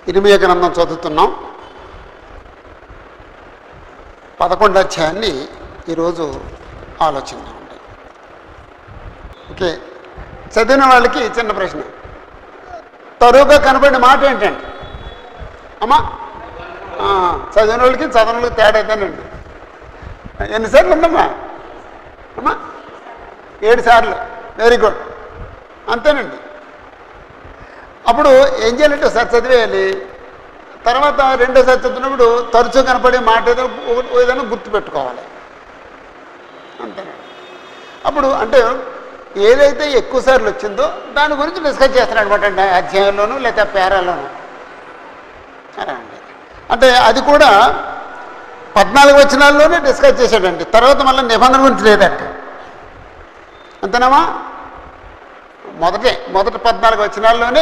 ఇరిమియ గ్రంథం చదువుతున్నాం పదకొండు అధ్యాయాన్ని ఈరోజు ఆలోచన ఉంది ఓకే చదివిన వాళ్ళకి చిన్న ప్రశ్న తరువుగా కనబడిన మాట ఏంటండి అమ్మా ఆ, చదివిన వాళ్ళకి చదవని వాళ్ళకి తేడా అయితేనండి ఎన్నిసార్లు ఉందమ్మా అమ్మా ఏడు సార్లు వెరీ గుడ్ అంతేనండి అప్పుడు ఏం చేయాలంటే ఒకసారి చదివేయాలి తర్వాత రెండోసారి చదివినప్పుడు తరచూ కనపడే మాట ఏదో ఒకటి ఏదైనా గుర్తుపెట్టుకోవాలి అంతేనండి అప్పుడు అంటే ఏదైతే ఎక్కువ సార్లు వచ్చిందో దాని గురించి డిస్కస్ చేస్తున్నాడు అనమాట అండి అధ్యాయంలోనూ లేదా పేరాలోనూ అలా అండి అంటే అది కూడా పద్నాలుగు వచనాల్లోనే డిస్కస్ చేశాడండి తర్వాత మళ్ళీ నిబంధన గురించి లేదండి అంతేనామా మొదటే మొదటి పద్నాలుగు వచనాల్లోనే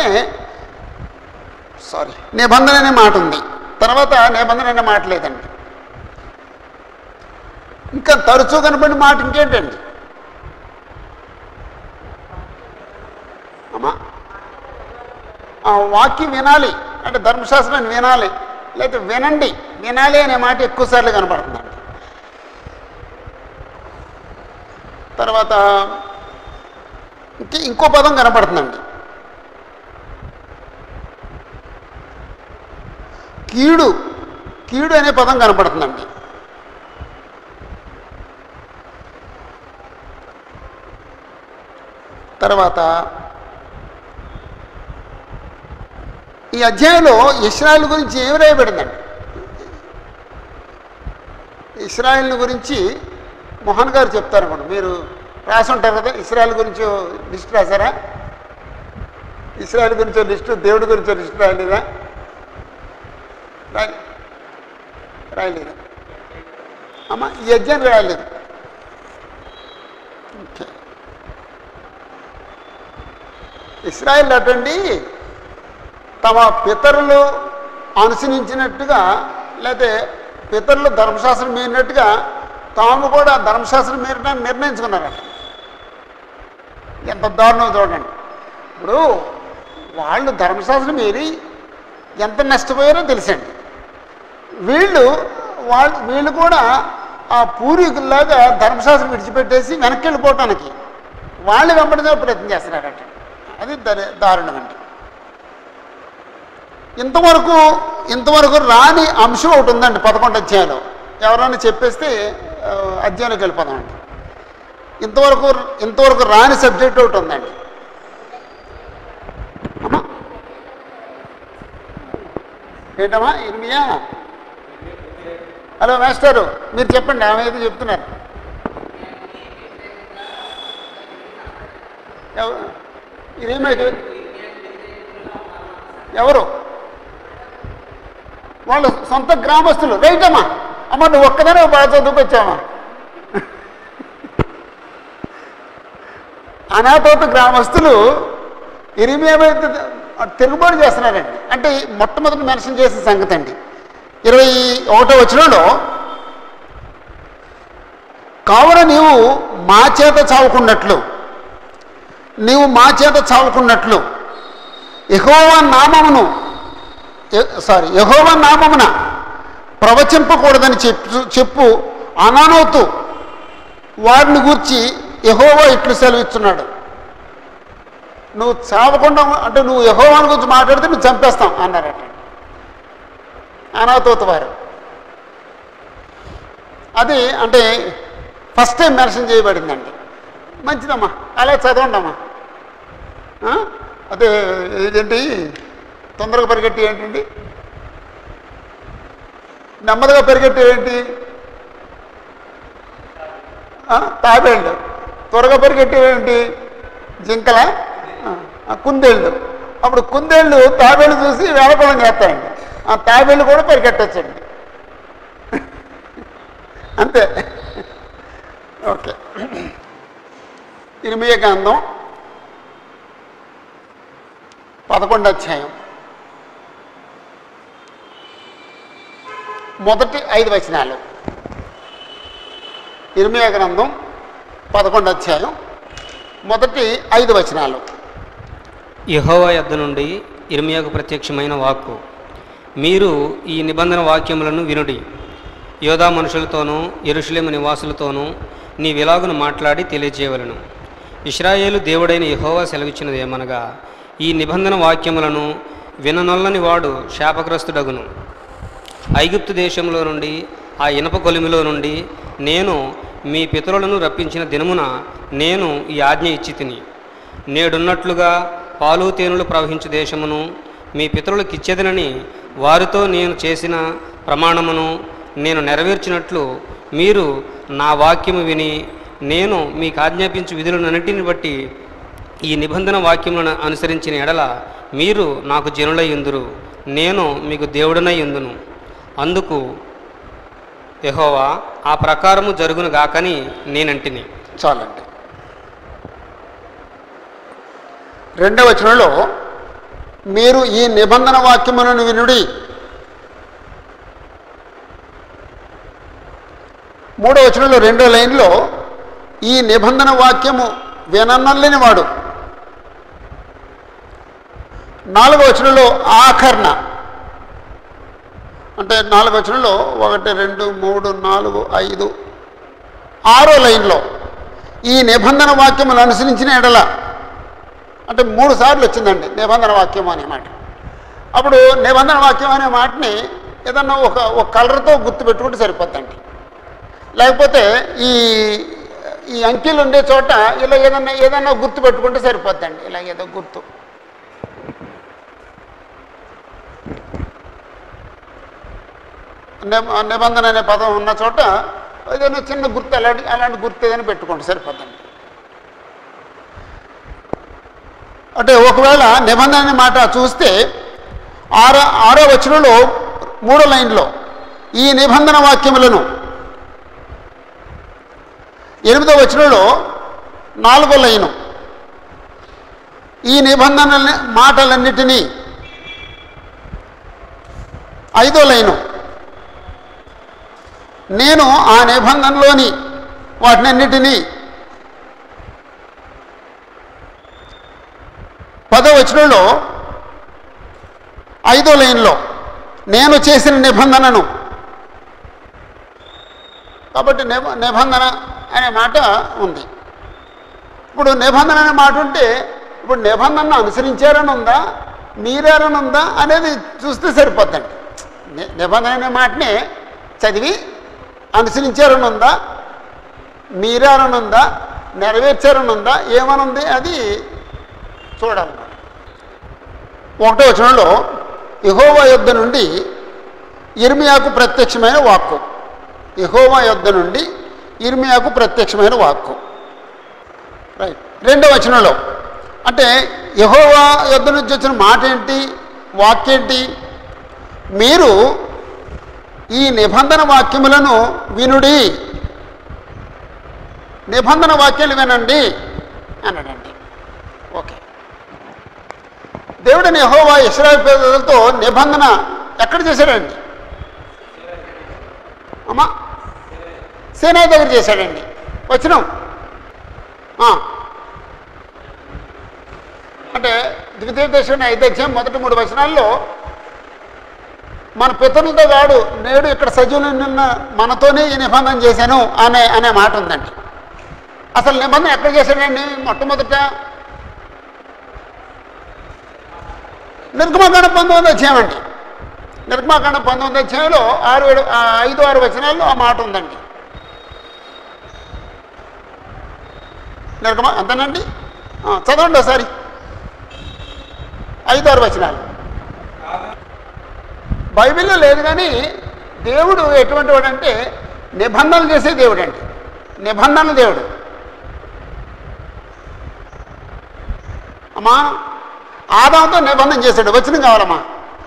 సారీ నిబంధన అనే మాట ఉంది తర్వాత నిబంధన అనే మాట లేదండి ఇంకా తరచూ కనపడిన మాట ఇంకేంటండి అమ్మా ఆ వాక్యం వినాలి అంటే ధర్మశాస్త్రాన్ని వినాలి లేకపోతే వినండి వినాలి అనే మాట ఎక్కువసార్లు కనపడుతుందండి తర్వాత ఇంక ఇంకో పదం కనపడుతుందండి కీడు కీడు అనే పదం కనపడుతుందండి తర్వాత ఈ అధ్యాయంలో ఇస్రాయల్ గురించి ఏమి రాయబడిందండి ఇస్రాయల్ గురించి మోహన్ గారు చెప్తారు అనుకోండి మీరు రాసి ఉంటారు కదా ఇస్రాయల్ గురించి ఓ లిస్ట్ రాశారా ఇస్రాయల్ గురించి ఓ లిస్టు దేవుడి గురించి ఓ లిస్ట్ రాయలేదా రాయ రాయలేదా అమ్మ ఈ అధ్యాయం రాయలేదు ఓకే ఇస్రాయల్ అటండి తమ పితరులు అనుసరించినట్టుగా లేకపోతే పితరులు ధర్మశాస్త్రం మీరినట్టుగా తాము కూడా ధర్మశాస్త్రం మీరడానికి నిర్ణయించుకున్నారట ఎంత దారుణం చూడండి ఇప్పుడు వాళ్ళు ధర్మశాస్త్రం మీరి ఎంత నష్టపోయారో తెలుసండి వీళ్ళు వాళ్ళు వీళ్ళు కూడా ఆ పూర్వీకుల్లాగా ధర్మశాస్త్రం విడిచిపెట్టేసి వెనక్కి వెళ్ళిపోవటానికి వాళ్ళు వెంబడిగా ప్రయత్నం చేస్తున్నారట అది దరి దారుణం అండి ఇంతవరకు ఇంతవరకు రాని అంశం ఒకటి ఉందండి పదకొండు అధ్యాయంలో ఎవరైనా చెప్పేస్తే ఆ, అధ్యాయంలోకి వెళ్ళిపోదామండి ఇంతవరకు ఇంతవరకు రాని సబ్జెక్ట్ ఒకటి ఉందండి అమ్మా ఏంటమ్మా ఇర్మియా హలో మాస్టారు మీరు చెప్పండి ఆమె ఏదో చెప్తున్నారు ఎవ- ఇదేమైతే ఎవరు వాళ్ళు సొంత గ్రామస్తులు రైట్ అమ్మా అమ్మ నువ్వు ఒక్కదానే బాగా చదువుకొచ్చావా అనాథోత గ్రామస్తులు ఇరిమేమైతే తిరుగుబాటు చేస్తున్నారండి అంటే ఈ మొట్టమొదటి మెన్షన్ చేసిన సంగతి అండి ఇరవై ఒకటో వచ్చినలో కావున నీవు మా చేత చావుకున్నట్లు నీవు మా చేత చావుకున్నట్లు యహోవా నామమును ఎ- సారీ యహోవా నామమున ప్రవచింపకూడదని చెప్పు చెప్పు అనానోతు వారిని గూర్చి యహోవా ఇట్లు సెలవిస్తున్నాడు నువ్వు చావకుండా అంటే నువ్వు యహోవాని గురించి మాట్లాడితే నువ్వు చంపేస్తాం అన్నారట అనాథోత వారు అది అంటే ఫస్ట్ టైం మెన్షన్ చేయబడిందండి మంచిదమ్మా అలా చదవండి అమ్మా ఆ? అదే ఏంటి తొందరగా పరిగెట్టి ఏంటండి నెమ్మదిగా పరిగెట్టి ఏంటి ఆ, తాబేళ్ళు త్వరగా పరిగెట్టి ఏంటి జింకల ఆ, కుందేళ్ళు అప్పుడు కుందేళ్ళు తాబేళ్ళు చూసి వేళపడం చేస్తాయండి ఆ తాబేళ్ళు కూడా పరిగెట్టచ్చండి అంతే ఓకే ఇనిమియ గ్రంథం పదకొండు అధ్యాయం మొదటి ఐదు వచనాలు ఇర్మియా గ్రంథం పదకొండు అధ్యాయం మొదటి ఐదు వచనాలు యెహోవా యొద్ద నుండి ఇర్మియాకు ప్రత్యక్షమైన వాక్కు మీరు ఈ నిబంధన వాక్యములను వినుడి యోధా మనుషులతోనూ ఎరుషులేము నివాసులతోనూ నీ విలాగును మాట్లాడి తెలియజేయవలను ఇస్రాయేలు దేవుడైన యెహోవా సెలవిచ్చినది ఏమనగా ఈ నిబంధన వాక్యములను విననొల్లని వాడు శాపగ్రస్తుడగును ఐగుప్తు దేశంలో నుండి ఆ ఇనప కొలిమిలో నుండి నేను మీ పితరులను రప్పించిన దినమున నేను ఈ ఆజ్ఞ ఇచ్చి తిని నేడున్నట్లుగా పాలు తేనెలు ప్రవహించు దేశమును మీ పితరులకిచ్చేదనని వారితో నేను చేసిన ప్రమాణమును నేను నెరవేర్చినట్లు మీరు నా వాక్యము విని నేను మీకు ఆజ్ఞాపించు విధులన్నింటిని బట్టి ఈ నిబంధన వాక్యములను అనుసరించిన ఎడల మీరు నాకు జనులై ఉందురు నేను మీకు దేవుడనై ఉందును అందుకు యెహోవా ఆ ప్రకారము జరుగును గాకని నేనంటిని చాలండి రెండవ వచనంలో మీరు ఈ నిబంధన వాక్యములను వినుడి మూడవ వచనంలో రెండో లైన్లో ఈ నిబంధన వాక్యము విననల్లని వాడు నాలుగో వచనంలో ఆఖరణ అంటే నాలుగో వచనంలో ఒకటి రెండు మూడు నాలుగు ఐదు ఆరో లైన్లో ఈ నిబంధన వాక్యమును అనుసరించిన ఎడల అంటే మూడు సార్లు వచ్చిందండి నిబంధన వాక్యం అనే మాట అప్పుడు నిబంధన వాక్యం అనే మాటని ఏదన్నా ఒక ఒక కలర్తో గుర్తు పెట్టుకుంటే సరిపోద్దండి లేకపోతే ఈ ఈ అంకెలు ఉండే చోట ఇలా ఏదన్నా ఏదన్నా గుర్తు పెట్టుకుంటే సరిపోద్దండి ఇలా ఏదో గుర్తు నిబ- నిబంధన అనే పదం ఉన్న చోట ఏదైనా చిన్న గుర్తు అలాంటి అలాంటి గుర్తు ఏదైనా పెట్టుకోండి సరిపోద్దండి అంటే ఒకవేళ నిబంధన అనే మాట చూస్తే ఆరో ఆరో వచనంలో మూడో లైన్లో ఈ నిబంధన వాక్యములను ఎనిమిదో వచనంలో నాలుగో లైను ఈ నిబంధన మాటలన్నిటినీ ఐదో లైను నేను ఆ నిబంధనలోని వాటినన్నిటినీ పదో వచనంలో ఐదో లైన్లో నేను చేసిన నిబంధనను కాబట్టి నిబ నిబంధన అనే మాట ఉంది ఇప్పుడు నిబంధన అనే మాట ఉంటే ఇప్పుడు నిబంధనను అనుసరించారని ఉందా మీరారని ఉందా అనేది చూస్తే సరిపోద్దండి ని- నిబంధన అనే మాటనే చదివి అనుసరించారని ఉందా మీరారని ఉందా నెరవేర్చారని ఉందా ఏమనుంది అది చూడాలన్నమాట ఒకటో వచనంలో యహోవా యుద్ధ నుండి ఇర్మియాకు ప్రత్యక్షమైన వాక్కు యహోవా యుద్ధ నుండి ఇర్మియాకు ప్రత్యక్షమైన వాక్కు రైట్ రెండో వచనంలో అంటే యహోవా యుద్ధ నుంచి వచ్చిన మాట ఏంటి వాక్యేంటి మీరు ఈ నిబంధన వాక్యములను వినుడి నిబంధన వాక్యాలు వినండి అన్నాడండి ఓకే దేవుడిని యెహోవా ఇస్రాయల్ ప్రజలతో నిబంధన ఎక్కడ చేశాడండి అమ్మా సేనా దగ్గర చేశాడండి వచ్చినాం ఆ. అంటే ద్వితీయ దశ ఐదు అధ్యాయం మొదటి మూడు వచనాల్లో మన పితరులతో వాడు నేడు ఇక్కడ సజీవులు నిన్న మనతోనే ఈ నిబంధన చేశాను అనే అనే మాట ఉందండి అసలు నిబంధన ఎక్కడ చేశాడండి మొట్టమొదట నిర్గమకాండ పంతొమ్మిది అధ్యాయం అండి నిర్గమకాండ పంతొమ్మిది అధ్యాయంలో ఆరు ఏడు ఆ ఐదు ఆరు వచనాల్లో ఆ మాట ఉందండి నిర్గమ అంతేనండి ఆ, చదవండి ఒకసారి ఐదు ఆరు వచనాలు బైబిల్లో లేదు కానీ దేవుడు ఎటువంటి వాడు అంటే నిబంధనలు చేసే దేవుడు అండి నిబంధనల దేవుడు అమ్మా ఆదాంతో నిబంధన చేశాడు వచ్చిన కావాలమ్మా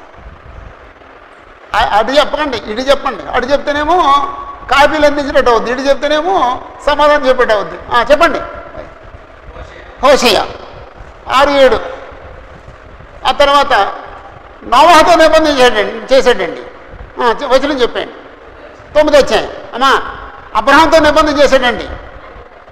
ఆ- అటు చెప్పకండి ఇటు చెప్పండి అటు చెప్తేనేమో కాపీలు అందించినట్టు అవుద్ది ఇటు చెప్తేనేమో సమాధానం చెప్పేట అవుద్ది ఆ, చెప్పండి హోషయ్య ఆరు ఏడు ఆ తర్వాత నోవాహతో నిబంధన చేయండి చేశాడండి ఆ, చె- వచనం చెప్పండి తొమ్మిది వచ్చాయి అమ్మా అబ్రహాంతో నిబంధన చేశాడండి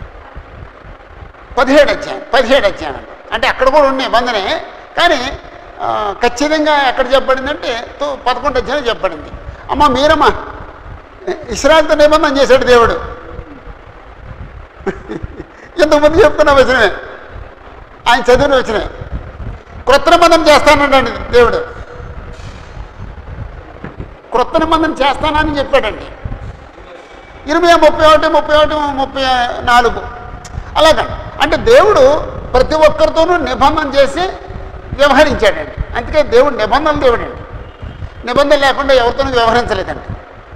పదిహేడు వచ్చాయి పదిహేడు వచ్చాయండి అంటే అక్కడ కూడా ఉన్న నిబంధనే కానీ ఆ, ఖచ్చితంగా ఎక్కడ చెప్పబడిందంటే తో పదకొండు అధ్యాయం చెప్పబడింది అమ్మ మీరమ్మా ఇస్రాయల్తో నిబంధన చేశాడు దేవుడు ఇంతకుముందు చెప్తున్న వచనమే ఆయన చదివిన వచనమే క్రొత్త నిబంధన చేస్తానండి దేవుడు క్రొత్త నిబంధన చేస్తానని చెప్పాడండి ఇరవై ముప్పై ఒకటి ముప్పై ఒకటి ముప్పై నాలుగు అలాగండి అంటే దేవుడు ప్రతి ఒక్కరితోనూ నిబంధన చేసి వ్యవహరించాడండి అందుకే దేవుడు నిబంధన దేవుడండి నిబంధన లేకుండా ఎవరితోనూ వ్యవహరించలేదండి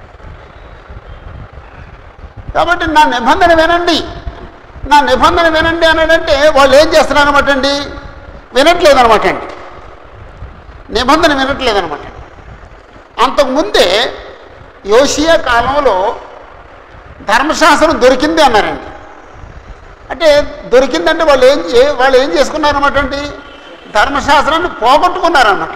కాబట్టి నా నిబంధన వినండి నా నిబంధన వినండి అన్నాడంటే వాళ్ళు ఏం చేస్తున్నారు అనమాట అండి వినట్లేదు అనమాట అండి నిబంధన వినట్లేదు అనమాట అంతకుముందే యోషియా కాలంలో ధర్మశాస్త్రం దొరికింది అన్నారండి అంటే దొరికిందంటే వాళ్ళు ఏం చే- వాళ్ళు ఏం చేసుకున్నారన్నమాట అండి ధర్మశాస్త్రాన్ని పోగొట్టుకున్నారన్నమాట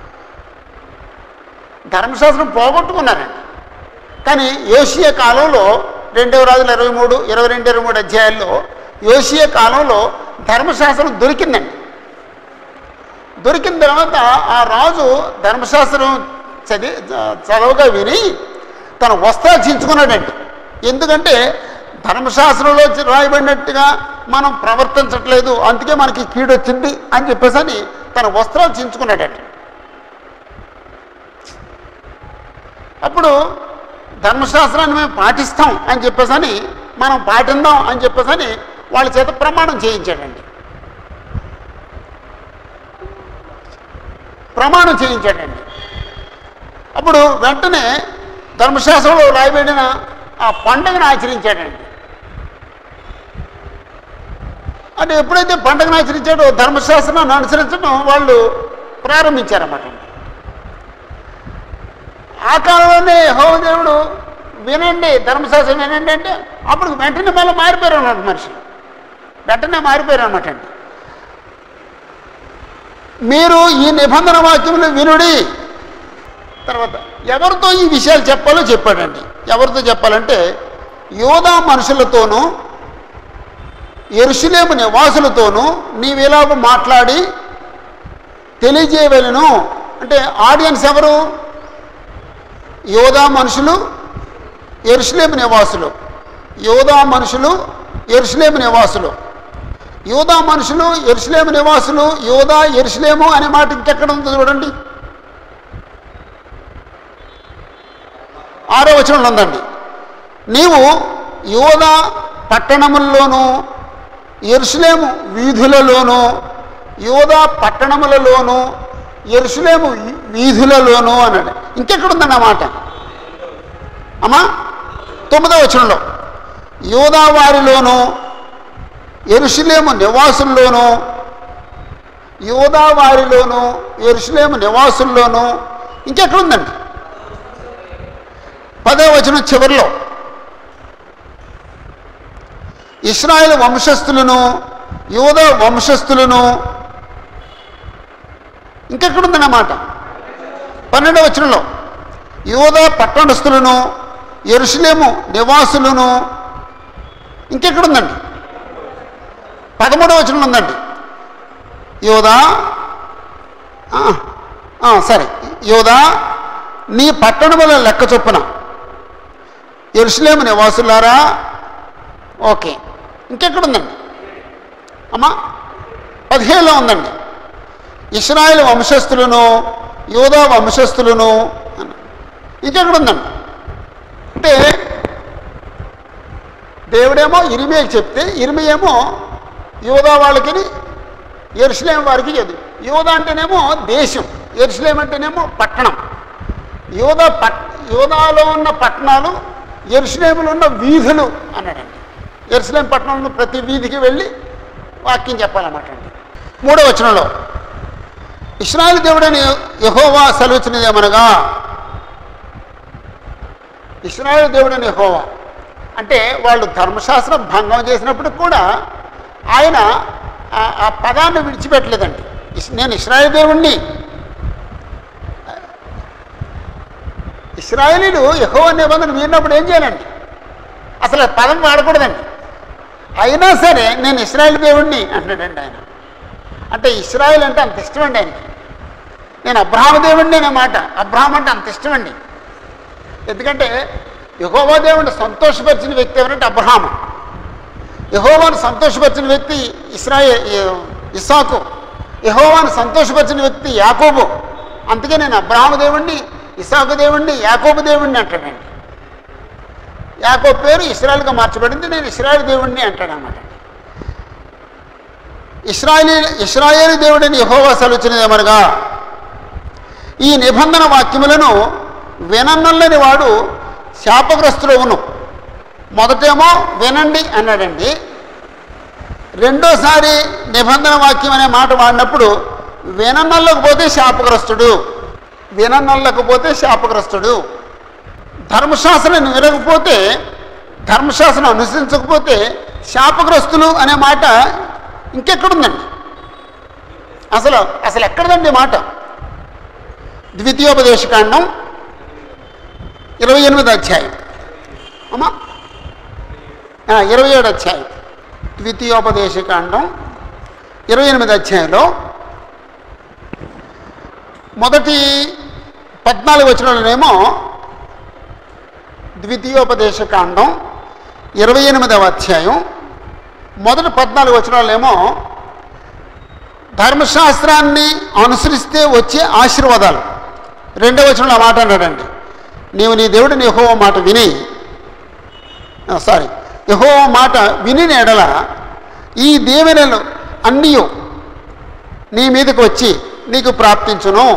ధర్మశాస్త్రం పోగొట్టుకున్నారండి కానీ యోషియ కాలంలో రెండవ రాజుల ఇరవై మూడు ఇరవై రెండు ఇరవై మూడు అధ్యాయాల్లో యోషియ కాలంలో ధర్మశాస్త్రం దొరికిందండి దొరికిన తర్వాత ఆ రాజు ధర్మశాస్త్రం చదివి చదవగా విని తన వస్త్రాలు చించుకున్నాడండి ఎందుకంటే ధర్మశాస్త్రంలో రాయబడినట్టుగా మనం ప్రవర్తించట్లేదు అందుకే మనకి కీడు వచ్చింది అని చెప్పేసి అని తన వస్త్రాలు చించుకున్నాడండి అప్పుడు ధర్మశాస్త్రాన్ని మేము పాటిస్తాం అని చెప్పేసి అని మనం పాటిందాం అని చెప్పేసి అని వాళ్ళ చేత ప్రమాణం చేయించాడండి ప్రమాణం చేయించాడండి అప్పుడు వెంటనే ధర్మశాస్త్రంలో రాయబడిన ఆ పండుగను ఆచరించాడండి అంటే ఎప్పుడైతే పండుగను ఆచరించాడో ధర్మశాస్త్రాన్ని అనుసరించడం వాళ్ళు ప్రారంభించారన్నమాట ఆ కాలంలోనే హోమదేవుడు వినండి ధర్మశాస్త్రం వినండి అంటే అప్పుడు వెంటనే మళ్ళీ మారిపోయారు అన్నమాట మనుషులు వెంటనే మారిపోయారు అనమాట అండి మీరు ఈ నిబంధన వాక్యములు వినుడి తర్వాత ఎవరితో ఈ విషయాలు చెప్పాలో చెప్పాడండి ఎవరితో చెప్పాలంటే యోధా మనుషులతోనూ ఎరుషులేము నివాసులతోనూ నీవిలాగ మాట్లాడి తెలియజేయవలను అంటే ఆడియన్స్ ఎవరు యోధా మనుషులు ఎరుషులేము నివాసులు యోధా మనుషులు ఎరుషులేము నివాసులు యోధా మనుషులు ఎరుసలేము నివాసులు యోధా ఎరుసలేము అనే మాట ఇంకెక్కడ ఉందో చూడండి ఆరో వచనంలో ఉందండి నీవు యోధా పట్టణముల్లోనూ ఎరుసలేము వీధులలోనూ యోధా పట్టణములలోనూ ఎరుసలేము వీధులలోనూ అన్నాడు ఇంకెక్కడ ఉందండి ఆ మాట అమ్మా తొమ్మిదో వచనంలో యోధా వారిలోనూ ఎరుషులేము నివాసుల్లోనూ యోధా వారిలోనూ ఎరుషులేము నివాసుల్లోనూ ఇంకెక్కడ ఉందండి పదో వచనం చివరిలో ఇస్రాయేల్ వంశస్థులను యోధ వంశస్థులను ఇంకెక్కడ ఉందన్నమాట పన్నెండవ వచనంలో యోధ పట్టణస్థులను ఎరుషులేము నివాసులను ఇంకెక్కడ ఉందండి పదమూడవ వచనం ఉందండి యోధా ఆ, ఆ, సరే యోధా నీ పట్టణముల లెక్క చొప్పున ఎరుసలేము నివాసులారా ఓకే ఇంకెక్కడ ఉందండి అమ్మా పదిహేనులో ఉందండి ఇస్రాయేల్ వంశస్థులను యోధా వంశస్థులను అన్న ఇంకెక్కడ ఉందండి అంటే దేవుడేమో ఇరిమేకి చెప్తే ఇరిమి ఏమో యోధా వాళ్ళకి ఎరుసలేం వారికి చదువు యోధ అంటేనేమో దేశం ఎరుసలేం అంటేనేమో పట్టణం యోధ పట్ యోధాలో ఉన్న పట్టణాలు ఎరుసలేములో ఉన్న వీధులు అన్నాడండి ఎరుసలేం పట్టణంలో ప్రతి వీధికి వెళ్ళి వాక్యం చెప్పాలన్నమాట అండి మూడో వచనంలో ఇస్రాయల్ దేవుడని యహోవా సెలవుచ్చినదేమనగా ఇస్రాయల్ దేవుడని యహోవా అంటే వాళ్ళు ధర్మశాస్త్రం భంగం చేసినప్పుడు కూడా ఆయన ఆ- ఆ పదాన్ని విడిచిపెట్టలేదండి ఇస్- నేను ఇస్రాయల్ దేవుణ్ణి ఇస్రాయలీలు యహో నిబంధన మీరినప్పుడు ఏం చేయాలండి అసలు ఆ పదం వాడకూడదండి అయినా సరే నేను ఇస్రాయల్ దేవుణ్ణి అంటాడండి ఆయన అంటే ఇస్రాయల్ అంటే అంత ఇష్టం అండి ఆయనకి నేను అబ్రహామ దేవుణ్ణి అనే మాట అబ్రహాం అంటే అంత ఇష్టమండి ఎందుకంటే యహోవా దేవుడిని సంతోషపరిచిన వ్యక్తి ఎవరంటే అబ్రహాము యహోవాను సంతోషపరిచిన వ్యక్తి ఇస్రాయే ఇస్సాకు యహోవాను సంతోషపరిచిన వ్యక్తి యాకోబు అందుకే నేను అబ్రహాము దేవుణ్ణి ఇసాకు దేవుణ్ణి యాకోబు దేవుణ్ణి అంటాడండి యాకోబు పేరు ఇస్రాయల్గా మార్చబడింది నేను ఇస్రాయల్ దేవుణ్ణి అంటాడు అన్నమాట ఇస్రాయలీ ఇస్రాయేలీ దేవుడిని యహోవా సెలవుచ్చినదేమనగా ఈ నిబంధన వాక్యములను వినన్నల్లని వాడు శాపగ్రస్తుడవును మొదటేమో వినండి అన్నాడండి రెండోసారి నిబంధన వాక్యం అనే మాట వాడినప్పుడు వినన్నల్లకు పోతే శాపగ్రస్తుడు వినన్నల్లకు పోతే శాపగ్రస్తుడు ధర్మశాస్త్రం వినకపోతే ధర్మశాస్త్రం అనుసరించకపోతే శాపగ్రస్తులు అనే మాట ఇంకెక్కడుందండి అసలు అసలు ఎక్కడదండి మాట ద్వితీయోపదేశకాండం ఇరవై ఎనిమిది అధ్యాయం అమ్మా ఆ, ఇరవై ఏడు అధ్యాయం ద్వితీయోపదేశకాండం ఇరవై ఎనిమిది అధ్యాయంలో మొదటి పద్నాలుగు వచనంలోనేమో ద్వితీయోపదేశకాండం ఇరవై ఎనిమిదవ అధ్యాయం మొదటి పద్నాలుగు వచనాలేమో ధర్మశాస్త్రాన్ని అనుసరిస్తే వచ్చే ఆశీర్వాదాలు రెండవ వచనంలో ఆ మాట అన్నాడండి నీవు నీ దేవుడిని యహోవ మాట విని సారీ యహోవ మాట విని ఎడల ఈ దీవెనలు అన్నీ నీ మీదకి వచ్చి నీకు ప్రాప్తించును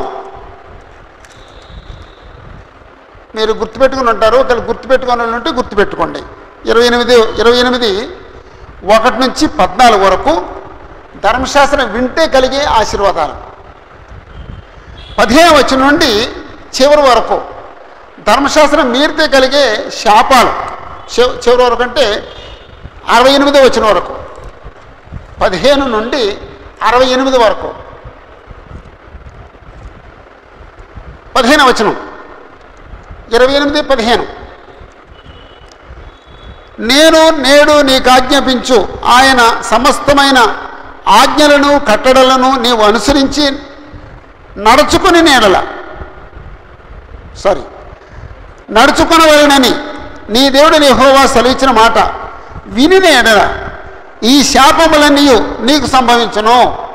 మీరు గుర్తుపెట్టుకుని ఉంటారు ఒకవేళ గుర్తుపెట్టుకుని వాళ్ళు ఉంటే గుర్తుపెట్టుకోండి ఇరవై ఎనిమిది ఇరవై ఎనిమిది ఒకటి నుంచి పద్నాలుగు వరకు ధర్మశాస్త్రం వింటే కలిగే ఆశీర్వాదాలు పదిహేను వచ్చిన నుండి చివరి వరకు ధర్మశాస్త్రం మీరితే కలిగే శాపాలు చివ- చివరి వరకు అంటే అరవై ఎనిమిది వచ్చిన వరకు పదిహేను నుండి అరవై ఎనిమిది వరకు పదిహేను వచనం ఇరవై ఎనిమిది పదిహేను నేను నేడు నీకు ఆజ్ఞాపించు ఆయన సమస్తమైన ఆజ్ఞలను కట్టడలను నీవు అనుసరించి నడుచుకుని నేడల సారీ నడుచుకునవలనని నీ దేవుడు నీ హోవా సెలవిచ్చిన మాట విని నేడల ఈ శాపములన్నీ నీకు సంభవించును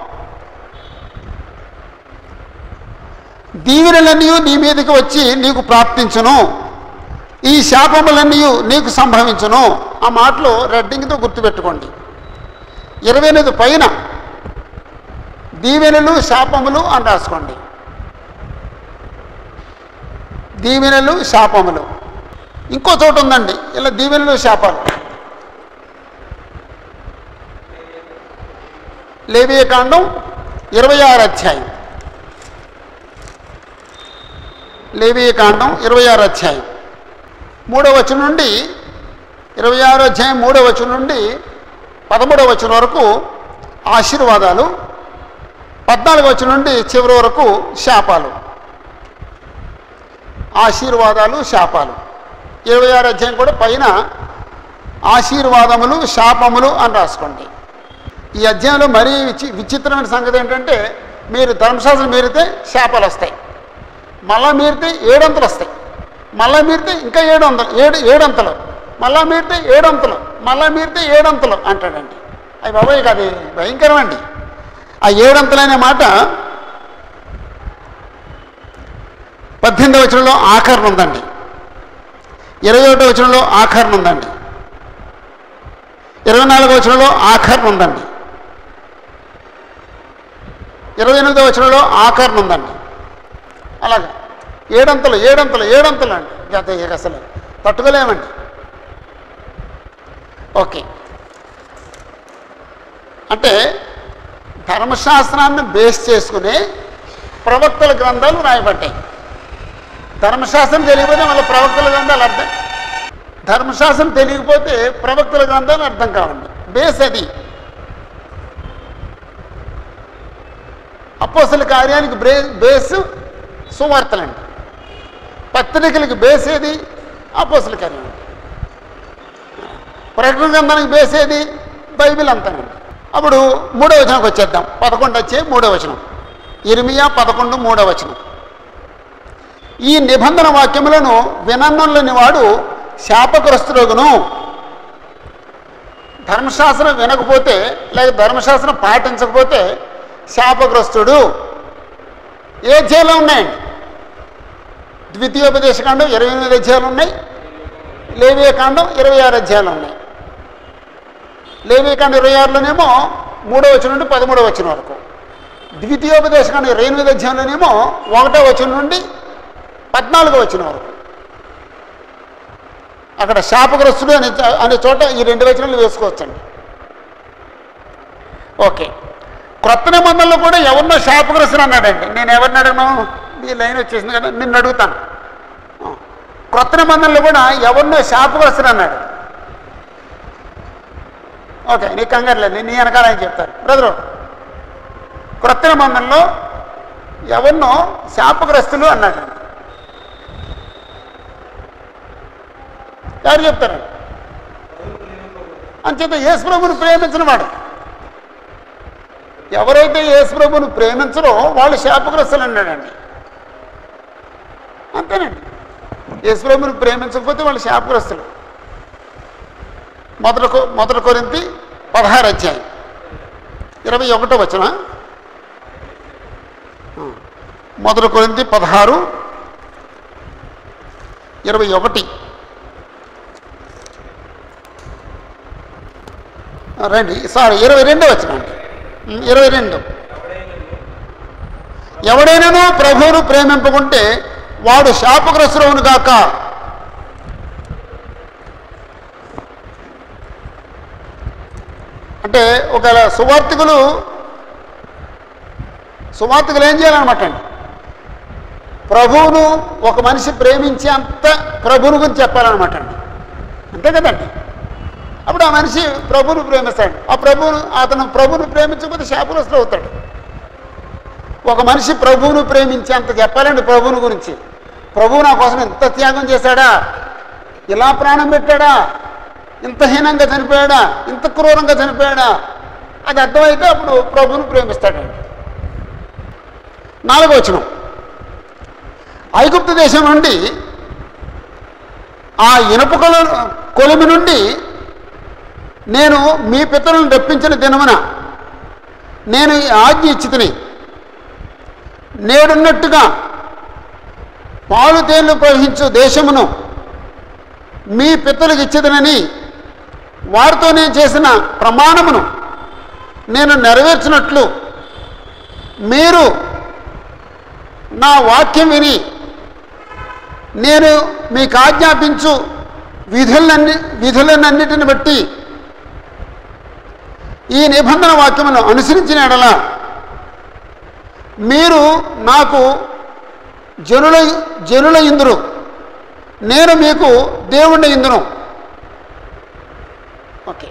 దీవెనలన్నీ నీ మీదకి వచ్చి నీకు ప్రాప్తించును ఈ శాపములన్నీ నీకు సంభవించును ఆ మాటలు రెడ్డింగ్తో గుర్తుపెట్టుకోండి ఇరవై ఎనిమిది పైన దీవెనలు శాపములు అని రాసుకోండి దీవెనలు శాపములు ఇంకో చోటు ఉందండి ఇలా దీవెనలు శాపాలు లేవియ కాండం ఇరవై ఆరు అధ్యాయం లేవియ కాండం ఇరవై ఆరు అధ్యాయం మూడవ వచనం నుండి ఇరవై ఆరో అధ్యాయం మూడవ వచనం నుండి పదమూడవ వచనం వరకు ఆశీర్వాదాలు పద్నాలుగు వచనం నుండి చివరి వరకు శాపాలు ఆశీర్వాదాలు శాపాలు ఇరవై ఆరు అధ్యాయం కూడా పైన ఆశీర్వాదములు శాపములు అని రాసుకోండి ఈ అధ్యాయంలో మరీ విచి విచిత్రమైన సంగతి ఏంటంటే మీరు ధర్మశాస్త్రం మీరితే శాపాలు వస్తాయి మళ్ళా మీరితే ఏడంతలు వస్తాయి మళ్ళా మీరితే ఇంకా ఏడు వందలు ఏడు ఏడంతలు మళ్ళా మీరితే ఏడంతలు మళ్ళా మీరితే ఏడంతలు అంటాడండి అవి బాబాయ్ కాదు భయంకరం అండి ఆ ఏడంతలు అనే మాట పద్దెనిమిది వచనంలో ఆఖరణ ఉందండి ఇరవై ఒకటో వచనంలో ఆఖరణ ఉందండి ఇరవై నాలుగో వచనంలో ఆఖరణ ఉందండి ఇరవై ఎనిమిదో వచనంలో ఆఖరణ ఉందండి అలాగే ఏడంతలు ఏడంతలు ఏడంతలు అండి గత ఇక అసలు తట్టుకోలేమండి ఓకే అంటే ధర్మశాస్త్రాన్ని బేస్ చేసుకుని ప్రవక్తల గ్రంథాలు రాయబడ్డాయి ధర్మశాస్త్రం తెలియకపోతే మళ్ళీ ప్రవక్తల గ్రంథాలు అర్థం ధర్మశాస్త్రం తెలియకపోతే ప్రవక్తల గ్రంథాలు అర్థం కావండి బేస్ అది అపోసల కార్యానికి బ్రే బేస్ సువార్తలండి పత్రికలకు బేస్ ఏది అపోసల కార్యం ప్రకటన గ్రంథానికి బేస్ ఏది బైబిల్ అంతానండి అప్పుడు మూడో వచనంకి వచ్చేద్దాం పదకొండు వచ్చే మూడో వచనం ఇరిమియా పదకొండు మూడవ వచనం ఈ నిబంధన వాక్యములను వినన్నులని వాడు శాపగ్రస్తుడుగును ధర్మశాస్త్రం వినకపోతే లేక ధర్మశాస్త్రం పాటించకపోతే శాపగ్రస్తుడు ఏ అధ్యాయాలు ఉన్నాయండి ద్వితీయోపదేశకాండం ఇరవై ఎనిమిది అధ్యాయాలు ఉన్నాయి లేవియకాండం ఇరవై ఆరు అధ్యాయాలు ఉన్నాయి లేవియకాండం ఇరవై ఆరులోనేమో మూడో వచ్చిన నుండి పదమూడో వచ్చిన వరకు ద్వితీయోపదేశకాండం ఇరవై ఎనిమిది అధ్యాయంలోనేమో ఒకటో వచ్చిన నుండి పద్నాలుగో వచ్చిన వరకు అక్కడ శాపగ్రస్తుడు అనే అనే చోట ఈ రెండు వచనాలు వేసుకోవచ్చండి ఓకే క్రొత్త నిబంధనలు కూడా ఎవరినో శాపగ్రస్తుడు అన్నాడండి నేను ఎవరిని అడగను ఈ లైన్ వచ్చేసింది కదా నిన్ను అడుగుతాను ఆ. క్రొత్త నిబంధనలు కూడా ఎవరినో శాపగ్రస్తుడు అన్నాడు ఓకే నీకు కంగారు లేదు నీ వెనకాల ఆయన చెప్తారు బ్రదరు క్రొత్త నిబంధనలో ఎవరినో శాపగ్రస్తులు అన్నాడు ఎవరు చెప్తారు అంచేత యేసుప్రభుని ప్రేమించిన వాడు ఎవరైతే యేసుప్రభుని ప్రేమించరో వాళ్ళు శాపగ్రస్తులు అన్నాడండి అంతేనండి యేసుప్రభుని ప్రేమించకపోతే వాళ్ళు శాపగ్రస్తులు మొదటి కొ- మొదటి కొరింతి పదహారు అధ్యాయం ఇరవై ఒకటో వచ్చిన మొదటి కొరింతి పదహారు ఇరవై ఒకటి ఆ, రండి సారీ ఇరవై రెండు వచ్చినండి ఉమ్, ఇరవై రెండు ఎవడైనాను ప్రభువును ప్రేమింపకుంటే వాడు శాపగ్రస్తుడవును గాక అంటే ఒకవేళ సువార్థికులు సువార్థికులు ఏం చేయాలన్నమాట అండి ప్రభువును ఒక మనిషి ప్రేమించే అంత ప్రభువుని గురించి చెప్పాలన్నమాట అండి అంతే కదండి అప్పుడు ఆ మనిషి ప్రభువును ప్రేమిస్తాడు ఆ ప్రభువును అతను ప్రభువును ప్రేమించకపోతే శాపగ్రస్తుడు అవుతాడు ఒక మనిషి ప్రభువును ప్రేమించి అంత చెప్పాలండి ప్రభువుని గురించి ప్రభువు నా కోసం ఇంత త్యాగం చేశాడా ఇలా ప్రాణం పెట్టాడా ఇంత హీనంగా చనిపోయాడా ఇంత క్రూరంగా చనిపోయాడా అది అర్థమైతే అప్పుడు ప్రభువును ప్రేమిస్తాడండి నాలుగో వచనం ఐగుప్తు దేశం నుండి ఆ ఇనుప కొల కొలిమి నుండి నేను మీ పితరులను రప్పించిన దినమున నేను ఈ ఆజ్ఞ ఇచ్చితిని నేడున్నట్టుగా పాలు తేళ్లు ప్రవహించు దేశమును మీ పితలకు ఇచ్చదనని వారితో నేను చేసిన ప్రమాణమును నేను నెరవేర్చినట్లు మీరు నా వాక్యం విని నేను మీకు ఆజ్ఞాపించు విధులన్ని విధులన్నిటిని బట్టి ఈ నిబంధన వాక్యమును అనుసరించిన ఎడల మీరు నాకు జనుల జనుల ఇందురు నేను మీకు దేవుణ్ణి ఇందును ఓకే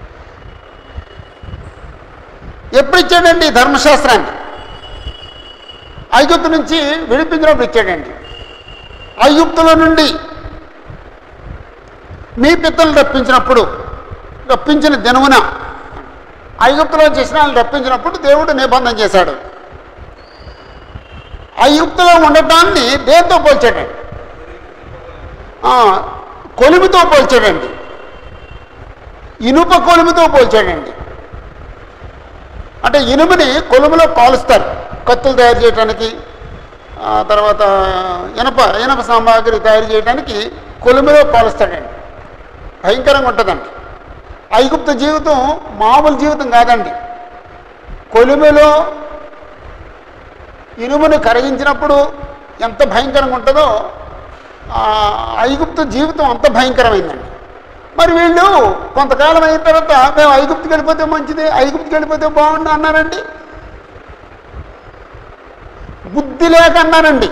ఎప్పుడు ఇచ్చాడండి ఈ ధర్మశాస్త్రాన్ని ఐగుప్తు నుంచి విడిపించినప్పుడు ఇచ్చాడండి ఐగుప్తుల నుండి మీ పిత్తలు రప్పించినప్పుడు రప్పించిన దినమున ఐగుప్తులో చేసిన వాళ్ళు రప్పించినప్పుడు దేవుడు నిబంధన చేశాడు ఐగుప్తులో ఉండటాన్ని దేంతో పోల్చాడండి ఆ, కొలిమితో పోల్చాడండి ఇనుప కొలిమితో పోల్చాడండి అంటే ఇనుముని కొలుములో కాలుస్తారు కత్తులు తయారు చేయడానికి ఆ తర్వాత ఇనప ఇనప సామాగ్రి తయారు చేయడానికి కొలిమిలో కాలుస్తాడండి భయంకరంగా ఉంటుందండి ఐగుప్త జీవితం మామూలు జీవితం కాదండి కొలిమిలో ఇనుముని కరిగించినప్పుడు ఎంత భయంకరంగా ఉంటుందో ఆ ఐగుప్తు జీవితం అంత భయంకరమైందండి మరి వీళ్ళు కొంతకాలం అయిన తర్వాత మేము ఐగుప్తుకి వెళ్ళిపోతే మంచిది ఐగుప్తుకి వెళ్ళిపోతే బాగుండు అన్నారండి బుద్ధి లేక అన్నారండి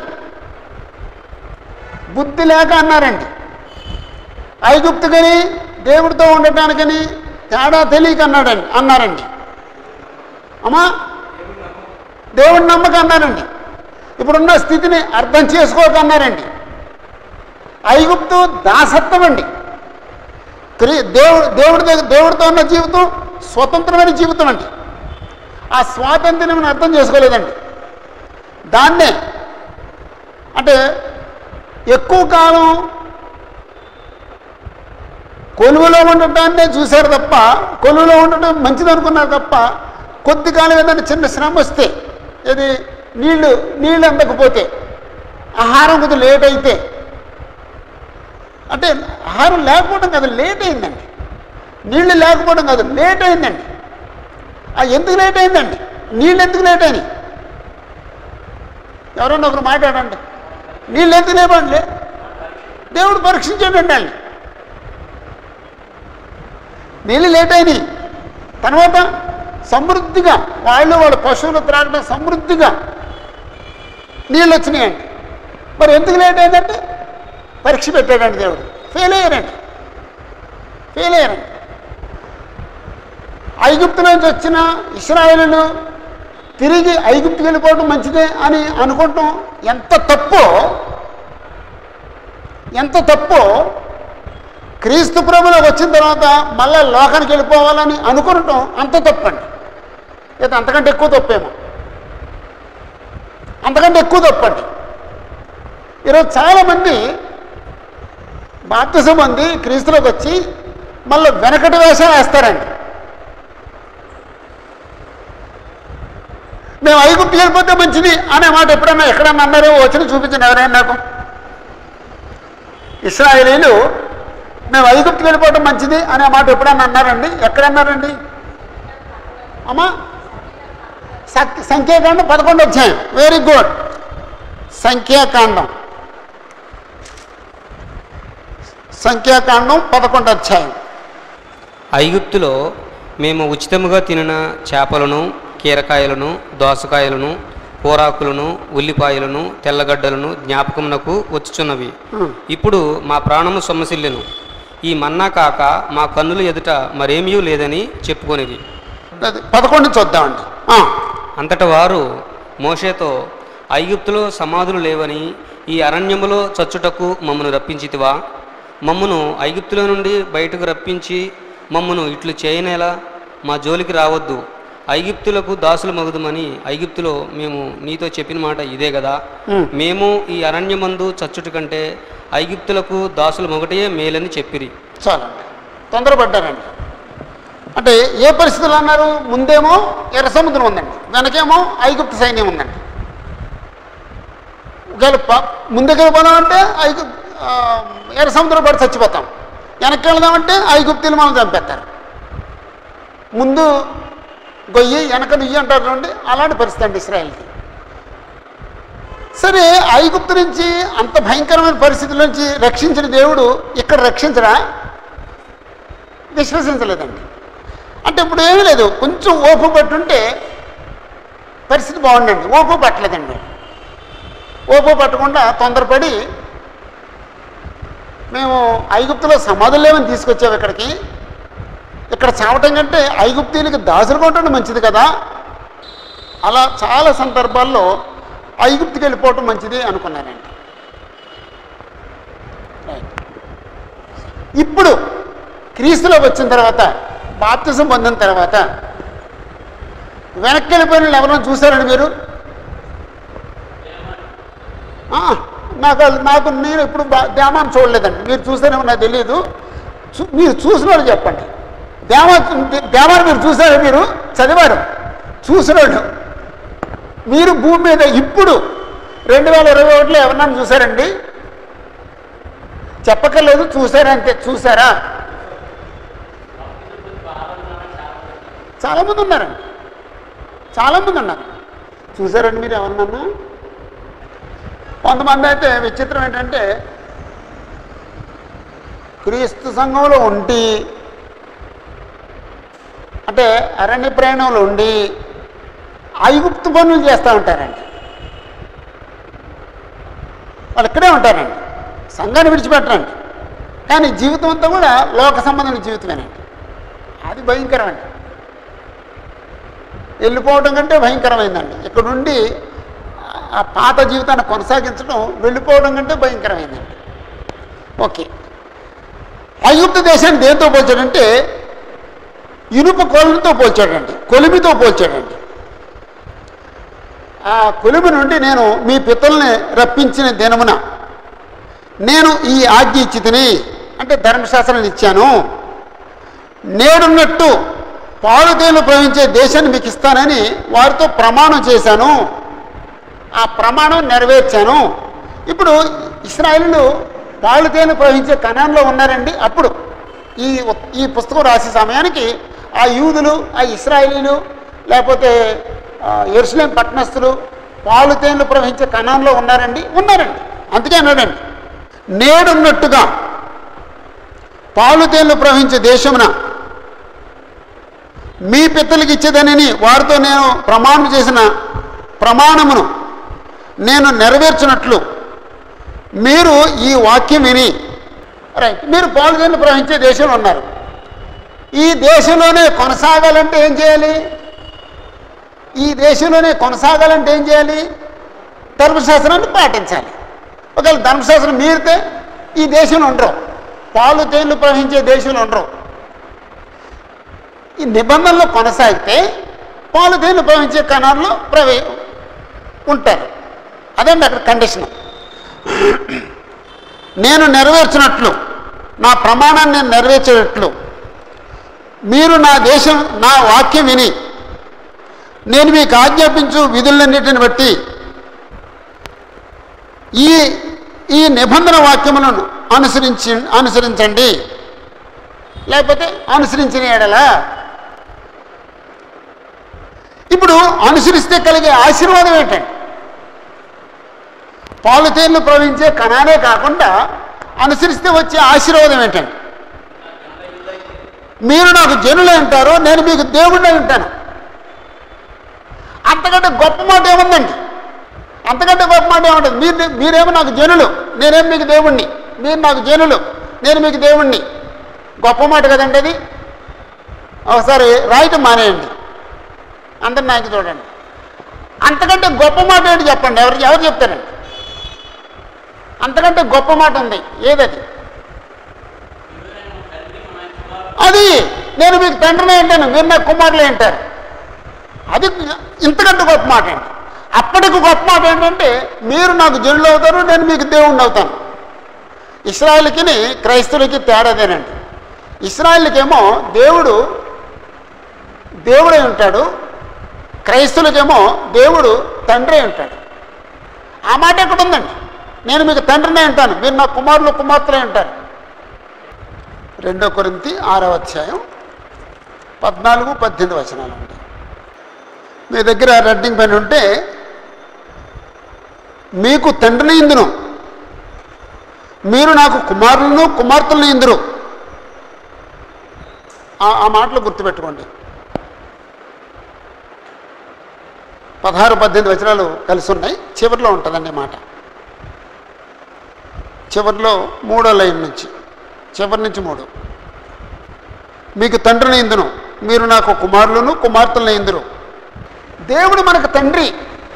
బుద్ధి లేక అన్నారండి ఐగుప్తుకని దేవుడితో ఉండటానికని తేడా తెలియక అన్నాడండి అన్నారండి అమ్మా దేవుడి నమ్మకం అన్నారండి ఇప్పుడున్న స్థితిని అర్థం చేసుకోక అన్నారండి ఐగుప్తు దాసత్వం అండి క్రీ దేవుడు దేవుడి దగ్గర దేవుడితో ఉన్న జీవితం స్వతంత్రమైన జీవితం అండి ఆ స్వాతంత్ర్యం అర్థం చేసుకోలేదండి దాన్నే అంటే ఎక్కువ కాలం కొలువులో ఉండటాన్నే చూశారు తప్ప కొలువులో ఉండటం మంచిది అనుకున్నారు తప్ప కొద్ది కాలం ఏదైనా చిన్న శ్రమ వస్తే ఇది నీళ్లు నీళ్ళు అందకపోతే ఆహారం కొద్దిగా లేట్ అయితే అంటే ఆహారం లేకపోవడం కాదు లేట్ అయిందండి నీళ్లు లేకపోవడం కాదు లేట్ అయిందండి ఆ ఎందుకు లేట్ అయిందండి నీళ్ళు ఎందుకు లేట్ అయినాయి ఎవరన్నా ఒకరు మాట్లాడండి నీళ్ళు ఎందుకు లేవండి దేవుడు పరీక్షించండి వాళ్ళని నీళ్ళు లేట్ అయినాయి తర్వాత సమృద్ధిగా వాళ్ళు వాళ్ళ పశువులు త్రాగడం సమృద్ధిగా నీళ్ళు వచ్చినాయండి మరి ఎందుకు లేట్ అయిందంటే పరీక్ష పెట్టాడండి దేవుడు ఫెయిల్ అయ్యారండి ఫెయిల్ అయ్యారండి ఐగుప్తు నుంచి వచ్చిన ఇస్రాయేలు తిరిగి ఐగుప్తుకి వెళ్ళిపోవడం మంచిదే అని అనుకుంటాం ఎంత తప్పో ఎంత తప్పో క్రీస్తు ప్రభులోకి వచ్చిన తర్వాత మళ్ళీ లోకానికి వెళ్ళిపోవాలని అనుకుంటాం అంత తప్పండి లేదా అంతకంటే ఎక్కువ తప్పేమో అంతకంటే ఎక్కువ తప్పండి ఈరోజు చాలామంది బాప్తిసం మంది క్రీస్తులోకి వచ్చి మళ్ళీ వెనకటి వేషం వేస్తారండి మేము ఐగుప్తు వెళ్ళిపోతే మంచిది అనే మాట ఎప్పుడన్నా ఎక్కడన్నా అన్నారో వచ్చిన చూపించండి ఎవరైనా నాకు ఇస్రాయేలీలు మేము ఐగుప్తుకి వెళ్ళిపోవడం మంచిది అనే మాట ఎప్పుడన్నా అన్నారండి ఎక్కడన్నారండి అమ్మా సక్- సంఖ్యాకాండం పదకొండు అధ్యాయం వెరీ గుడ్ సంఖ్యాకాండం సంఖ్యాకాండం పదకొండు అధ్యాయం ఐగుప్తులో మేము ఉచితముగా తినిన చేపలను కీరకాయలను దోసకాయలను కూరాకులను ఉల్లిపాయలను తెల్లగడ్డలను జ్ఞాపకమునకు వచ్చుచున్నవి ఉం. ఇప్పుడు మా ప్రాణము సొమ్మసిల్లెను ఈ మన్నా కాక మా కన్నుల ఎదుట మరేమీ లేదని చెప్పుకొనిది అది పదకొండు చూద్దామండి ఆ, అంతట వారు మోషేతో ఐగుప్తులో సమాధులు లేవని ఈ అరణ్యములో చచ్చుటకు మమ్మను రప్పించితివా మమ్మను ఐగుప్తులో నుండి బయటకు రప్పించి మమ్మను ఇట్లు చేయనేలా మా జోలికి రావద్దు ఐగుప్తులకు దాసులు మగుదుమని ఐగుప్తులో మేము నీతో చెప్పిన మాట ఇదే కదా ఉం. మేము ఈ అరణ్యమందు చచ్చుట కంటే ఐగుప్తులకు దాసులు మొగటే మేలని చెప్పిరి చాలండి తొందరపడ్డారండి అంటే ఏ పరిస్థితులు అన్నారు ముందేమో ఎర్ర సముద్రం ఉందండి వెనకేమో ఐగుప్తు సైన్యం ఉందండి ఒకవేళ ప ముందుకు వెళ్ళిపోదామంటే ఐగు ఆ, ఎర్ర సముద్రం పడి చచ్చిపోతాం వెనక్కి వెళదామంటే ఐగుప్తులు మనం చంపేస్తారు ముందు గొయ్యి వెనక నుయ్యి అంటారు చూడండి అలాంటి పరిస్థితి అండి ఇస్రాయల్కి సరే ఐగుప్తు నుంచి అంత భయంకరమైన పరిస్థితుల నుంచి రక్షించిన దేవుడు ఇక్కడ రక్షించరా విశ్వసించలేదండి అంటే ఇప్పుడు ఏమీ లేదు కొంచెం ఓపు పట్టుంటే పరిస్థితి బాగుండండి ఓపు పట్టలేదండి ఓపు పట్టకుండా తొందరపడి మేము ఐగుప్తులో సమాధులు లేవని తీసుకొచ్చాము ఇక్కడికి ఇక్కడ చావటం కంటే ఐగుప్తీయులకి దాసులు కొట్టడం మంచిది కదా అలా చాలా సందర్భాల్లో ఐగుప్తుకి వెళ్ళిపోవటం మంచిది అనుకున్నారండి రైట్. ఇప్పుడు క్రీస్తులోకి వచ్చిన తర్వాత బాప్తిజం పొందిన తర్వాత వెనక్కి వెళ్ళిపోయిన వాళ్ళు ఎవరైనా చూసారండి మీరు ఆ, నాకు అది- నాకు నేను ఇప్పుడు ధ్యానాన్ని చూడలేదండి మీరు చూసారేమో నాకు తెలియదు చూ- మీరు చూసిన వాళ్ళు చెప్పండి ధ్యామ ధ్యానాన్ని మీరు చూసారా మీరు చదివారు చూసిన వాళ్ళు మీరు భూమి మీద ఇప్పుడు రెండు వేల ఇరవై ఒకటిలో ఎవరన్నా చూసారండి చెప్పక్కర్లేదు చూసారంతే చూసారా చాలామంది ఉన్నారండి చాలామంది ఉన్నారు చూసారండి మీరు ఎవరినన్నా కొంతమంది అయితే విచిత్రం ఏంటంటే క్రీస్తు సంఘంలో ఉండి అంటే అరణ్య ప్రయాణంలో ఉండి ఐగుప్తు పనులు చేస్తూ ఉంటారండి వాళ్ళు ఇక్కడే ఉంటారండి సంఘాన్ని విడిచిపెట్టరండి కానీ జీవితం అంతా కూడా లోక సంబంధమైన జీవితమేనండి అది భయంకరమండి వెళ్ళిపోవడం కంటే భయంకరమైందండి ఇక్కడ నుండి ఆ పాత జీవితాన్ని కొనసాగించడం వెళ్ళిపోవడం కంటే భయంకరమైందండి ఓకే ఐగుప్తు దేశాన్ని దేంతో పోల్చాడంటే ఇనుప కొలమితో పోల్చాడండి కొలిమితో పోల్చాడండి ఆ కొలుము నుండి నేను మీ పితల్ని రప్పించిన దినమున నేను ఈ ఆజ్ఞ ఇచ్చి తిని అంటే ధర్మశాస్త్రాన్ని ఇచ్చాను నేడున్నట్టు పాలుతేలు ప్రవహించే దేశాన్ని మీకు ఇస్తానని వారితో ప్రమాణం చేశాను ఆ ప్రమాణం నెరవేర్చాను ఇప్పుడు ఇస్రాయిలు పాలుతేను ప్రవహించే కణంలో ఉన్నారండి అప్పుడు ఈ ఈ పుస్తకం రాసే సమయానికి ఆ యూదులు ఆ ఇస్రాయిలీలు లేకపోతే ఆ, యెరూషలేం పట్టణస్థులు పాలుతేన్లు ప్రవహించే కణంలో ఉన్నారండి ఉన్నారండి అందుకే అన్నాడండి నేడున్నట్టుగా పాలుతేన్లు ప్రవహించే దేశమున మీ పిత్తలకి ఇచ్చేదనని వారితో నేను ప్రమాణం చేసిన ప్రమాణమును నేను నెరవేర్చినట్లు మీరు ఈ వాక్యం విని రైట్ మీరు పాలుదేళ్ళు ప్రవహించే దేశంలో ఉన్నారు ఈ దేశంలోనే కొనసాగాలంటే ఏం చేయాలి ఈ దేశంలోనే కొనసాగాలంటే ఏం చేయాలి ధర్మశాస్త్రాన్ని పాటించాలి ఒకవేళ ధర్మశాస్త్రం మీరితే ఈ దేశంలో ఉండరు పాలు తేళ్లు ప్రవహించే దేశంలో ఉండరు ఈ నిబంధనలు కొనసాగితే పాలు తేళ్లు ప్రవహించే కణాల్లో ప్రవే ఉంటారు అదండి అక్కడ కండిషన్ నేను నెరవేర్చినట్లు నా ప్రమాణాన్ని నేను నెరవేర్చేటట్లు మీరు నా దేశం నా వాక్యం విని నేను మీకు ఆజ్ఞాపించు విధులన్నిటిని బట్టి ఈ ఈ నిబంధన వాక్యములను అనుసరించి అనుసరించండి లేకపోతే అనుసరించిన ఎడల ఇప్పుడు అనుసరిస్తే కలిగే ఆశీర్వాదం ఏంటండి పాలుతేళ్లు ప్రవహించే కణానే కాకుండా అనుసరిస్తే వచ్చే ఆశీర్వాదం ఏంటండి మీరు నాకు జనులే అంటారు నేను మీకు దేవుడినే ఉంటాను అంతకంటే గొప్ప మాట ఏముందండి అంతకంటే గొప్ప మాట ఏముంటుంది మీరు మీరేమో నాకు జనులు నేనేం మీకు దేవుణ్ణి మీరు నాకు జనులు నేను మీకు దేవుణ్ణి గొప్ప మాట కదండి అది ఒకసారి రాయటం మానేయండి అందరు నాకు చూడండి అంతకంటే గొప్ప మాట ఏంటి చెప్పండి ఎవరు ఎవరు చెప్తారండి అంతకంటే గొప్ప మాట ఉంది ఏదది అది నేను మీకు తండ్రిని అంటాను మీరు నాకు కుమారులే అంటారు అది ఇంతకంటే గొప్ప మాట అండి అప్పటికి గొప్ప మాట ఏంటంటే మీరు నాకు జనులు అవుతారు నేను మీకు దేవుణ్ణి అవుతాను ఇస్రాయల్కి క్రైస్తవులకి తేడాదేనండి ఇస్రాయల్కేమో దేవుడు దేవుడై ఉంటాడు క్రైస్తవులకేమో దేవుడు తండ్రి ఉంటాడు ఆ మాట ఎక్కడ ఉందండి నేను మీకు తండ్రినే అంటాను మీరు నా కుమారులు కుమార్తెలే అంటారు రెండో కొరింతి ఆరవ అధ్యాయం పద్నాలుగు పద్దెనిమిది వచనాలు ఉంటాయి మీ దగ్గర రెడ్డింగ్ పెన్ ఉంటే మీకు తండ్రిని ఇందును మీరు నాకు కుమారులను కుమార్తెలను ఇందురు ఆ- ఆ మాటలు గుర్తుపెట్టుకోండి పదహారు పద్దెనిమిది వచనాలు కలిసి ఉన్నాయి చివరిలో ఉంటుందండి ఈ మాట చివరిలో మూడో లైన్ నుంచి చివరి నుంచి మూడు మీకు తండ్రిని ఇందును మీరు నాకు కుమారులను కుమార్తెలను ఇందురు దేవుడు మనకు తండ్రి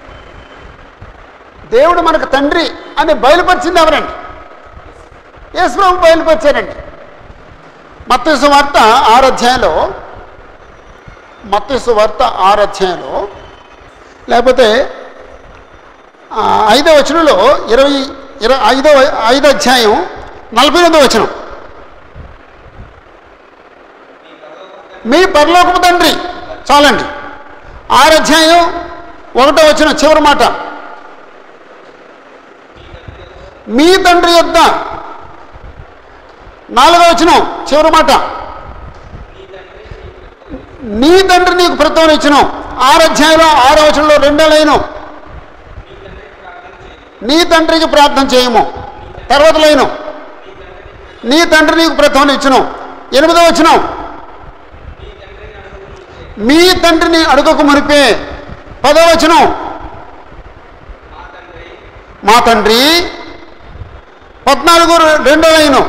దేవుడు మనకు తండ్రి అని బయలుపరిచింది ఎవరండి యేసుప్రభు బయలుపరిచారండి మత్తసు వార్త ఆరు అధ్యాయంలో మత్తసు వార్త ఆరు అధ్యాయంలో లేకపోతే ఆ, ఐదో వచనంలో ఇరవై ఇరవై ఐదో ఐదో అధ్యాయం నలభై ఎనిమిదో వచనం మీ పరలోకపు తండ్రి చాలండి ఆరు అధ్యాయం ఒకటో వచనం చివరి మాట మీ తండ్రి యొద్ద నాలుగో వచనం చివరి మాట నీ తండ్రి నీకు ప్రతిఫలం ఇచ్చును ఆరు అధ్యాయంలో ఆరో వచనంలో రెండో లైను నీ తండ్రికి ప్రార్థన చేయము తర్వాత లైను నీ తండ్రి నీకు ప్రతిఫలం ఇచ్చును ఎనిమిదో వచనం మీ తండ్రిని అడుగకు మునిపే పదో వచనం మా తండ్రి పద్నాలుగు రెండో లైను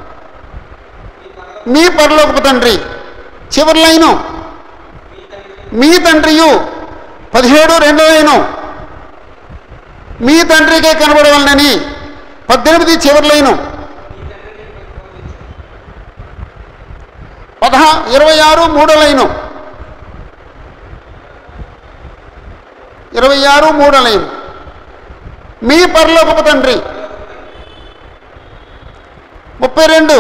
మీ పరలోకపు తండ్రి చివరి లైను మీ తండ్రియు పదిహేడు రెండో లైను మీ తండ్రికే కనబడవలనని పద్దెనిమిది చివరి లైను పదహా ఇరవై ఆరు మూడో లైను ఇరవై ఆరు మూడో లైన్ మీ పరలోకపు తండ్రి ముప్పై రెండు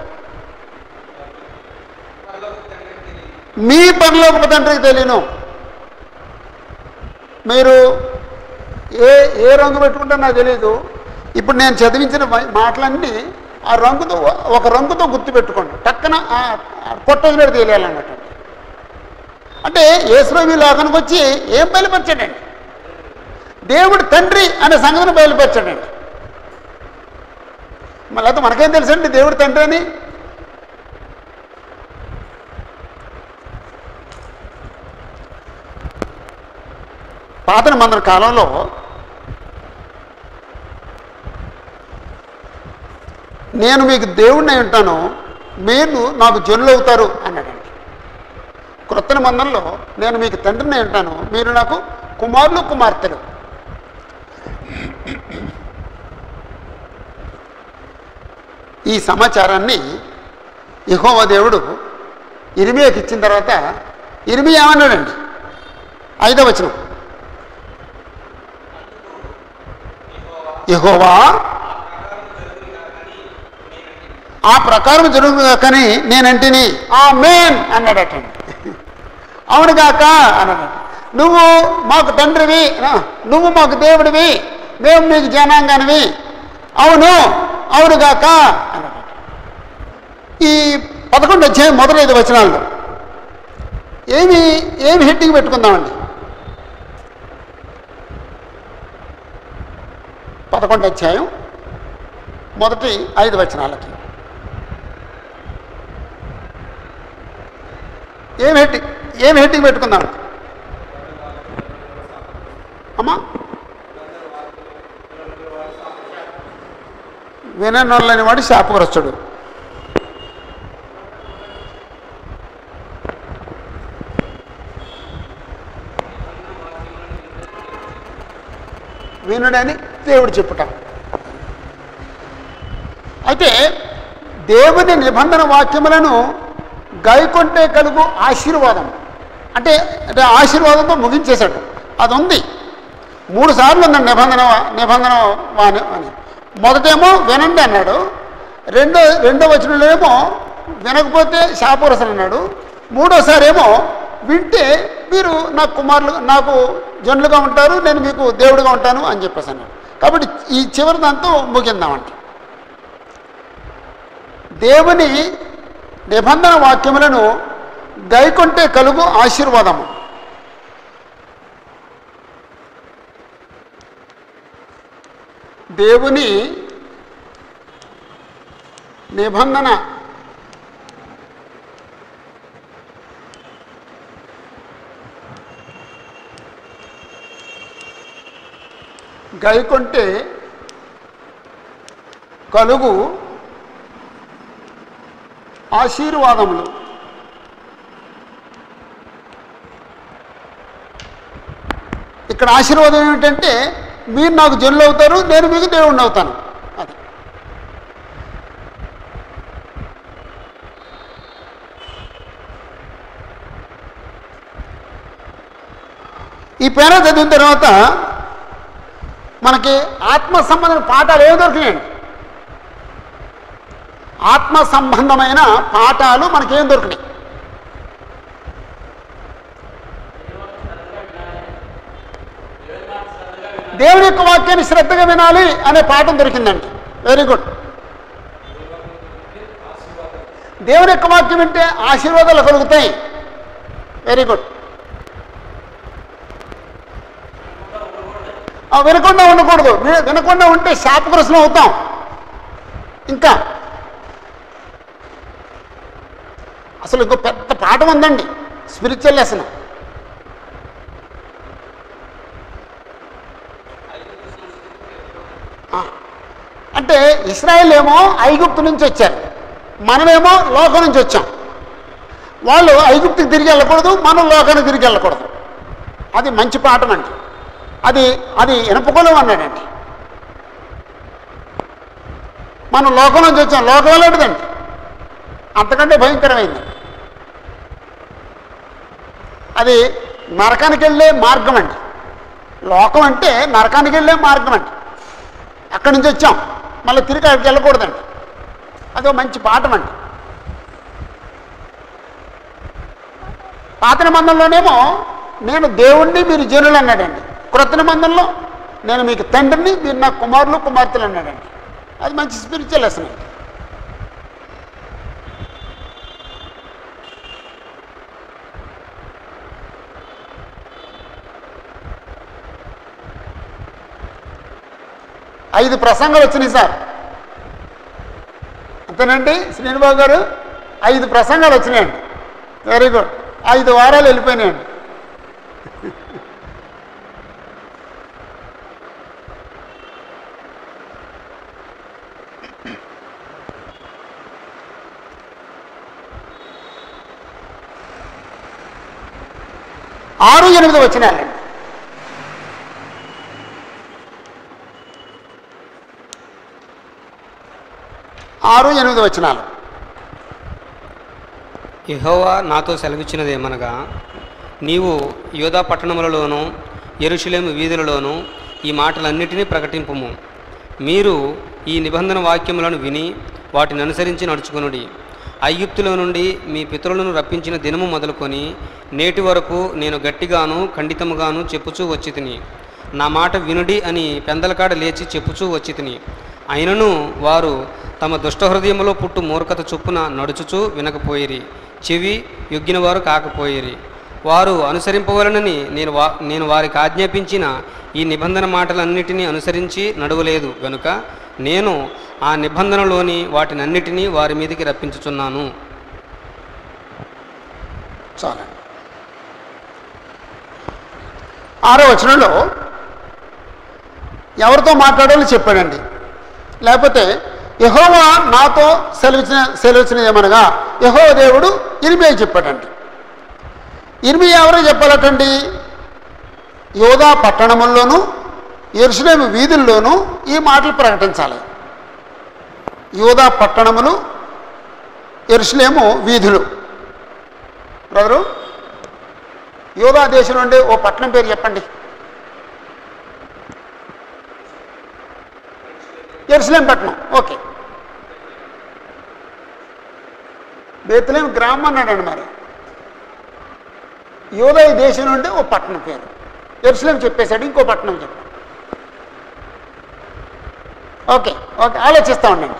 మీ పరలోకపు తండ్రికి తెలియను మీరు ఏ ఏ రంగు పెట్టుకుంటే నాకు తెలియదు ఇప్పుడు నేను చదివించిన మ- మాటలన్నీ ఆ రంగుతో ఒక రంగుతో గుర్తుపెట్టుకోండి టక్కన పొట్టొదిలేడు తెలియాలన్నట్టు అంటే యేసురావు లోకానికి వచ్చి ఏం బయలుపరచాడండి దేవుడు తండ్రి అనే సంగతిని బయలుపరచాడండి మళ్ళీ అయితే మనకేం తెలుసండి దేవుడు తండ్రి అని పాత మందర కాలంలో నేను మీకు దేవుడిని అయి ఉంటాను మీరు నాకు జనులు అవుతారు అన్నాడండి క్రొత్త నిబంధనలో నేను మీకు తండ్రిని అయి ఉంటాను మీరు నాకు కుమారులు కుమార్తెలు ఈ సమాచారాన్ని యెహోవా దేవుడు ఇరిమియాకి ఇచ్చిన తర్వాత ఇరిమి ఏమన్నాడండి ఐదో వచనం యెహోవా ఆ ప్రకారం జరుగుగా కానీ నేనంటిని ఆ మేన్ అన్నాడటండి అవును కాక అన్నాడు నువ్వు మాకు తండ్రివి ఆ, నువ్వు మాకు దేవుడివి మేము నీకు జనాంగానివి అవును అవును కాక అన్నాడు ఈ పదకొండు వచ్చే మొదటి ఐదు వచనాల్లో ఏమి ఏమి హెడ్డింగ్ పెట్టుకుందామండి పదకొండు అధ్యాయం మొదటి ఐదు వచనాలకి ఏం హెడ్డింగ్ ఏం హెడ్డింగ్ పెట్టుకుందాం అమ్మా విననొల్లని వాడు శాపగ్రస్తుడు వినుడని దేవుడు చెప్పుట అయితే దేవుని నిబంధన వాక్యములను గైకొంటే కలుగు ఆశీర్వాదం అంటే అంటే ఆశీర్వాదంతో ముగించేశాడు అది ఉంది మూడు సార్లు ఉందండి నిబంధన వా- నిబంధన వాని అని మొదటేమో వినండి అన్నాడు రెండో రెండో వచనంలోనేమో వినకపోతే శాపరసలు అన్నాడు మూడోసారి ఏమో వింటే మీరు నా కుమారులు నాకు జనులుగా ఉంటారు నేను మీకు దేవుడిగా ఉంటాను అని చెప్పేసి అన్నాడు కాబట్టి ఈ చివరి దాంతో ముగిందామంట దేవుని నిబంధన వాక్యములను గైకొంటే కలుగు ఆశీర్వాదము దేవుని నిబంధన గైకొంటే కలుగు ఆశీర్వాదములు ఇక్కడ ఆశీర్వాదం ఏమిటంటే మీరు నాకు జనులు అవుతారు నేను మీకు దేవుణ్ణి అవుతాను అది ఈ పేర చదివిన తర్వాత మనకి ఆత్మ సంబంధమైన పాఠాలు ఏమి దొరికినాయండి ఆత్మ సంబంధమైన పాఠాలు మనకేం దొరికినాయి దేవుని యొక్క వాక్యాన్ని శ్రద్ధగా వినాలి అనే పాఠం దొరికిందండి వెరీ గుడ్ దేవుని యొక్క వాక్యం వింటే ఆశీర్వాదాలు కలుగుతాయి వెరీ గుడ్ ఆ, వినకుండా ఉండకూడదు వి- వినకుండా ఉంటే శాపగ్రస్తం అవుతాం ఇంకా అసలు ఇంకో పెద్ద పాఠం ఉందండి స్పిరిచువల్ లెసన్ అంటే ఇస్రాయేల్ ఏమో ఐగుప్తు నుంచి వచ్చారు మనమేమో లోకం నుంచి వచ్చాం వాళ్ళు ఐగుప్తుకి తిరిగి వెళ్ళకూడదు మనం లోకానికి తిరిగి వెళ్ళకూడదు అది మంచి పాఠం అండి అది అది ఇనపకులం అన్నాడండి మనం లోకం నుంచి వచ్చాం లోకం వెళ్ళలేదండి అంతకంటే భయంకరమైంది అది నరకానికి వెళ్ళే మార్గం అండి లోకం అంటే నరకానికి వెళ్ళే మార్గం అండి అక్కడి నుంచి వచ్చాం మళ్ళీ తిరిగి అక్కడికి వెళ్ళకూడదండి అదో మంచి పాఠం అండి పాత నిబంధనలోనేమో నేను దేవుణ్ణి మీరు జనులు అన్నాడండి క్రొత్త నిబంధనలో నేను మీకు తండ్రిని మీరు నా కుమారులు కుమార్తెలు అన్నాడండి అది మంచి స్పిరిచువల్ లెసన్ అండి ఐదు ప్రసంగాలు వచ్చినాయి సార్ అంతేనండి శ్రీనిబాబు గారు ఐదు ప్రసంగాలు వచ్చినాయండి వెరీ గుడ్ ఐదు వారాలు వెళ్ళిపోయినాయండి ఆరు ఎనిమిది వచ్చినాయండి ఆరు ఎనిమిది వచ్చినాలు యెహోవా నాతో సెలవిచ్చినదేమనగా నీవు యోధా పట్టణములలోనూ ఎరుషులేము వీధులలోనూ ఈ మాటలన్నిటినీ ప్రకటింపుము మీరు ఈ నిబంధన వాక్యములను విని వాటిని అనుసరించి నడుచుకొనుడి ఐగుప్తులో నుండి మీ పితరులను రప్పించిన దినము మొదలుకొని నేటి వరకు నేను గట్టిగాను ఖండితముగాను చెప్పుచూ వచ్చి తిని నా మాట వినుడి అని పెందలకాడ లేచి చెప్పుచూ వచ్చి తిని అయినను వారు తమ దుష్టహృదయములో పుట్టు మూర్ఖత చొప్పున నడుచుచూ వినకపోయిరి చెవి యొగ్గిన వారు కాకపోయిరి వారు అనుసరింపవలనని నేను వా నేను వారికి ఆజ్ఞాపించిన ఈ నిబంధన మాటలన్నిటినీ అనుసరించి నడవలేదు గనుక నేను ఆ నిబంధనలోని వాటినన్నిటినీ వారి మీదకి రప్పించుచున్నాను చాలండి ఆరో వచనంలో ఎవరితో మాట్లాడాలో చెప్పాడండి లేకపోతే యహోవా నాతో సెలవిచ్చిన సెలవిచ్చిన ఏమనగా యహో దేవుడు ఇరిమియా చెప్పాడండి ఇరిమియా ఎవరో చెప్పాలటండి యోధా పట్టణముల్లోనూ ఎరుసలేము వీధుల్లోనూ ఈ మాటలు ప్రకటించాలి యోధా పట్టణములు ఎరుసలేము వీధులు బ్రదరు యోధా దేశం నుండి ఓ పట్టణం పేరు చెప్పండి ఎరుసలేం పట్టణం ఓకే బేతులేం గ్రామం అన్నాడండి మరి యోధా ఈ దేశం నుండి ఓ పట్టణం పేరు ఎరుసలేం చెప్పేశాడు ఇంకో పట్టణం చెప్పాడు ఓకే ఓకే ఆలోచిస్తూ ఉండండి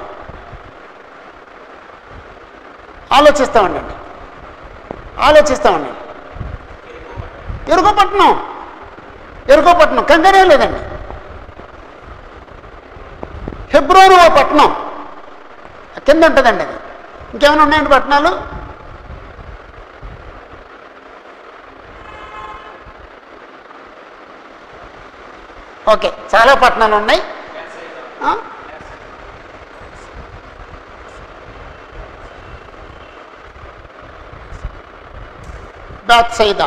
ఆలోచిస్తూ ఉండండి ఆలోచిస్తూ ఉండండి ఎరుకోపట్నం ఎరుకోపట్నం కంగారే లేదండి ఫిబ్రవరి ఓ పట్టణం కింద ఉంటుందండి అది ఇంకేమైనా ఉన్నాయండి పట్టణాలు ఓకే చాలా పట్టణాలు ఉన్నాయి ఆ? బాత్సైదా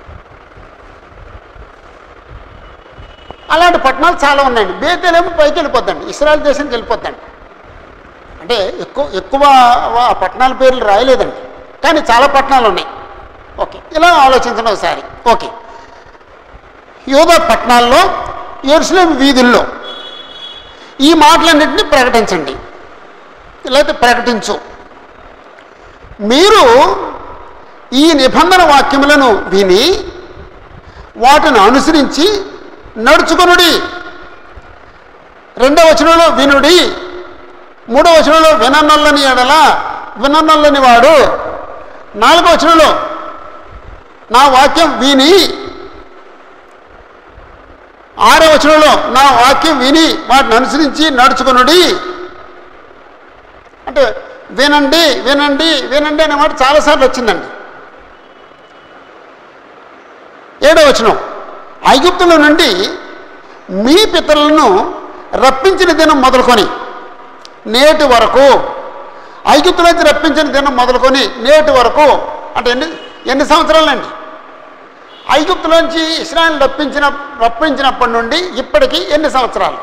అలాంటి పట్టణాలు చాలా ఉన్నాయండి బేతేలేమో పైకి వెళ్ళిపోద్దండి ఇస్రాయల్ దేశానికి వెళ్ళిపోద్దండి అంటే ఎక్కువ ఎక్కువ ఆ పట్టణాల పేర్లు రాయలేదండి కానీ చాలా పట్టణాలు ఉన్నాయి ఓకే ఇలా ఆలోచించండి ఒకసారి ఓకే యోధా పట్టణాల్లో ఎరుసలేం వీధుల్లో ఈ మాటలన్నింటినీ ప్రకటించండి లేకపోతే ప్రకటించు మీరు ఈ నిబంధన వాక్యములను విని వాటిని అనుసరించి నడుచుకొనుడి రెండవ వచనంలో వినుడి మూడవ వచనంలో విననొల్లని ఎడల విననొల్లని వాడు నాలుగవ వచనంలో నా వాక్యం విని ఆరో వచనంలో నా వాక్యం విని వాటిని అనుసరించి నడుచుకొనుడి అంటే వినండి వినండి వినండి అనే మాట చాలాసార్లు వచ్చిందండి ఏడో వచనం ఐగుప్తుల నుండి మీ పితరులను రప్పించిన దినం మొదలుకొని నేటి వరకు ఐగుప్తు నుంచి రప్పించిన దినం మొదలుకొని నేటి వరకు అంటే ఎన్ని ఎన్ని సంవత్సరాలండి ఐగుప్తులోంచి ఇస్రాయల్ రప్పించిన రప్పించినప్పటి నుండి ఇప్పటికి ఎన్ని సంవత్సరాలు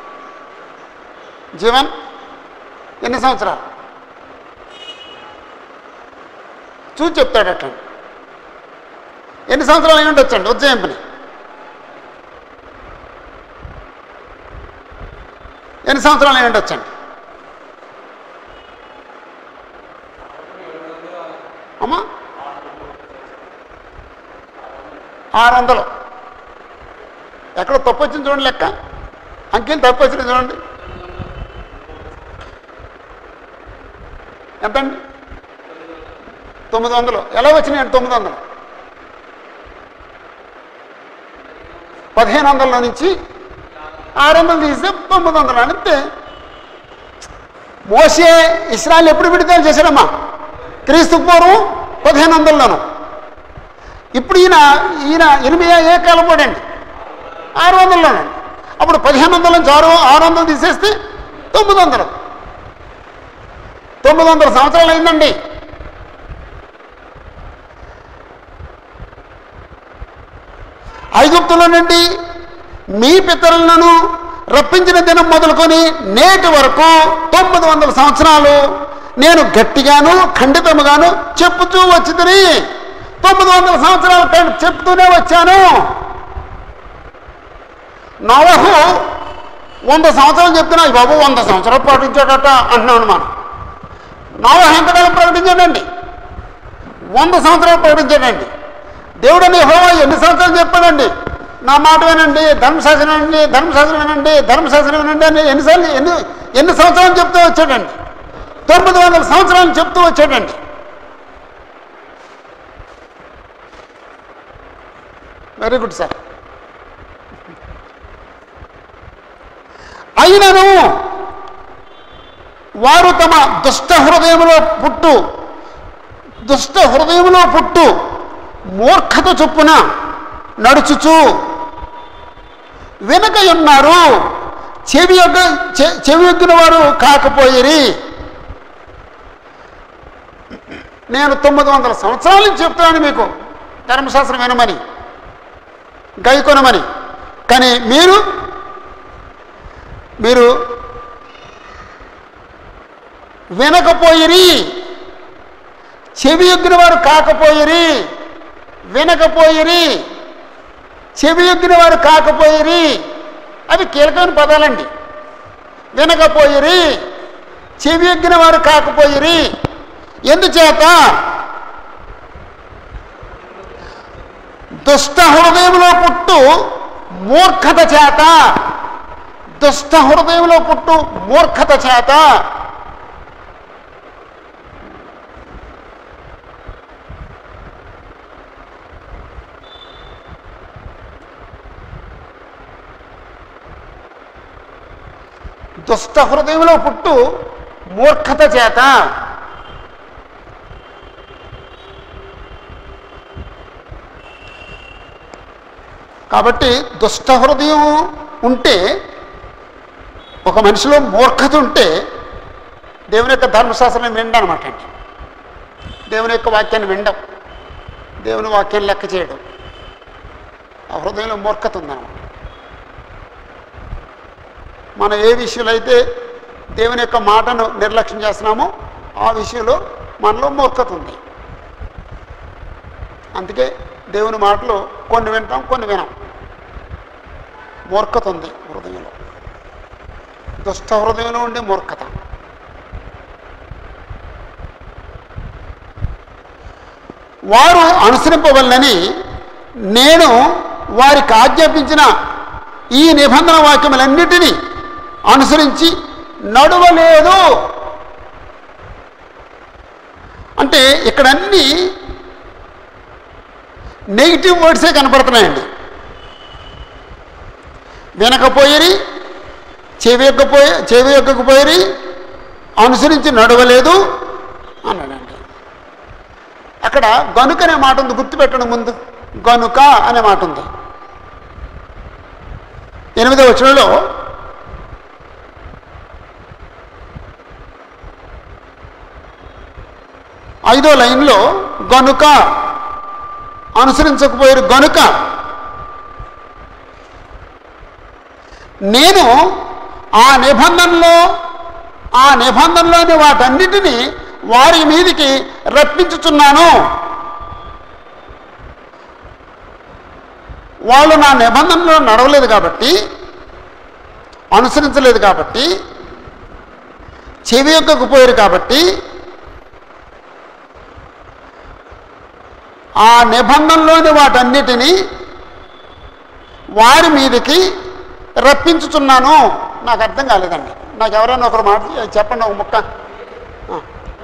జీవన్ ఎన్ని సంవత్సరాలు చూసి చెప్తాడట ఎన్ని సంవత్సరాలు అయి ఉండొచ్చండి ఉజ్జయింపుని ఎన్ని సంవత్సరాలు అయి ఉండొచ్చండి అమ్మా ఆరు వందలు ఎక్కడ తప్పు వచ్చింది చూడండి లెక్క అంకెలు తప్పు వచ్చింది చూడండి ఎంతండి తొమ్మిది వందలు ఎలా వచ్చినాయండి తొమ్మిది వందలు పదిహేను వందల నుంచి ఆరు వందలు తీస్తే తొమ్మిది వందలు అంతే మోసే ఇస్రాయల్ ఎప్పుడు విడుదల చేశాడమ్మా క్రీస్తు పూర్వం పదిహేను వందల్లోను ఇప్పుడు ఈయన ఈయన ఎనిమిది ఏ కాలం పడండి ఆరు వందల్లోనండి అప్పుడు పదిహేను వందల నుంచి ఆరు ఆరు వందలు తీసేస్తే తొమ్మిది వందలు తొమ్మిది వందల సంవత్సరాలు అయిందండి ఐగుప్తుల నుండి మీ పితరులను రప్పించిన దినం మొదలుకొని నేటి వరకు తొమ్మిది వందల సంవత్సరాలు నేను గట్టిగాను ఖండితముగాను చెప్పుతూ వచ్చింది తొమ్మిది వందల సంవత్సరాలు ఖండి- చెప్తూనే వచ్చాను నవహు వంద సంవత్సరాలు చెప్తున్నా "ఈ బాబు వంద సంవత్సరాలు పాటించాడట అంటున్నాను మనం నవహు ఎంతకాలం ప్రకటించాడండి వంద సంవత్సరాలు ప్రకటించాడండి దేవుడు అని హోవా ఎన్ని సంవత్సరాలు చెప్పాడండి నా మాట వినండి ధర్మశాస్త్రం వినండి ధర్మశాస్త్రం వినండి ధర్మశాస్త్రం వినండి అని ఎన్నిసార్లు ఎన్ని ఎన్ని సంవత్సరాలు చెప్తూ వచ్చాడండి తొమ్మిది వందల సంవత్సరాలు చెప్తూ వచ్చాడండి వెరీ గుడ్ సార్ అయినను వారు తమ దుష్ట హృదయంలో పుట్టు దుష్ట హృదయంలో పుట్టు మూర్ఖత చొప్పున నడుచుచు వెనుక ఉన్నారు చెవి యొక్క చె- చెవి ఎక్కిన వారు కాకపోయిరి నేను తొమ్మిది వందల సంవత్సరాల నుంచి చెప్తున్నాను మీకు ధర్మశాస్త్రం వినమని గైకొనమని కానీ మీరు మీరు వినకపోయిరి చెవి ఎగ్గిన వారు కాకపోయిరి వినకపోయిరి చెవి ఎగ్గిన వారు కాకపోయిరి అవి కీలకమైన పదాలండి వినకపోయిరి చెవి ఎగ్గిన వారు కాకపోయిరి ఎందుచేత దుష్ట హృదయంలో పుట్టు మూర్ఖత చేత దుష్ట హృదయంలో పుట్టు మూర్ఖత చేత దుష్ట హృదయంలో పుట్టు మూర్ఖత చేత కాబట్టి దుష్ట హృదయం ఉంటే ఒక మనిషిలో మూర్ఖత ఉంటే దేవుని యొక్క ధర్మశాస్త్రం వినడనమాట అండి దేవుని యొక్క వాక్యాన్ని వినడం దేవుని వాక్యాన్ని లెక్క చేయడం ఆ హృదయంలో మూర్ఖత ఉందన్నమాట మనం ఏ విషయంలో అయితే దేవుని యొక్క మాటను నిర్లక్ష్యం చేస్తున్నామో ఆ విషయంలో మనలో మూర్ఖత ఉంది అందుకే దేవుని మాటలు కొన్ని వింటాం కొన్ని వినాం మూర్ఖత ఉంది హృదయంలో దుష్ట హృదయంలో ఉండే మూర్ఖత వారు అనుసరింపవలనని నేను వారికి ఆజ్ఞాపించిన ఈ నిబంధన వాక్యములన్నిటినీ అనుసరించి నడవలేదు అంటే ఇక్కడ అన్ని నెగిటివ్ వర్డ్సే కనపడుతున్నాయండి వినకపోయిరి చెవి ఎక్కపోయి చెవి ఎక్కకపోయిరి అనుసరించి నడవలేదు అన్నాడండి అక్కడ గనుక అనే మాట ఉంది గుర్తుపెట్టడం ముందు గనుక అనే మాట ఉంది ఎనిమిదవ వచనంలో ఐదో లైన్లో గనుక అనుసరించకపోయారు గనుక నేను ఆ నిబంధనలో ఆ నిబంధనలోని వాటన్నిటినీ వారి మీదికి రప్పించుచున్నాను వాళ్ళు నా నిబంధనలో నడవలేదు కాబట్టి అనుసరించలేదు కాబట్టి చెవి యొక్కకు పోయారు కాబట్టి ఆ నిబంధనలోని వాటన్నిటినీ వారి మీదకి రప్పించుచున్నాను నాకు అర్థం కాలేదండి నాకు ఎవరైనా ఒకరు మాట చెప్పండి ఒక ముక్క ఆ.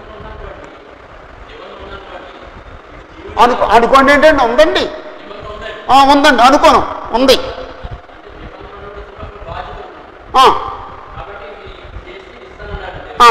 అనుకో అనుకోండి ఏంటండి ఉందండి ఆ, ఉందండి అనుకోను ఉంది ఆ. ఆ.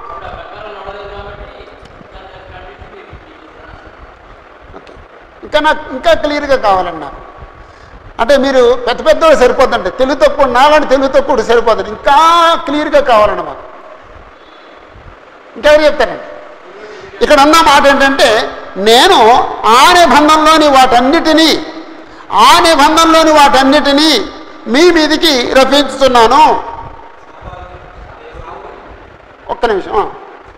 ఓకే. ఇంకా నాకు ఇంకా క్లియర్గా కావాలండి నాకు అంటే మీరు పెద్ద పెద్దవాడు సరిపోద్దండి తెలుగు తక్కువ నాలాంటి తెలుగు తక్కువ సరిపోతుంది ఇంకా క్లియర్గా కావాలండి మాకు ఇంకెవరు చెప్తారండి ఇక్కడ అన్న మాట ఏంటంటే నేను ఆ నిబంధనలోని వాటన్నిటినీ ఆ నిబంధనలోని వాటన్నిటినీ మీ మీదికి రప్పించుతున్నాను ఒక్క నిమిషం ఆ.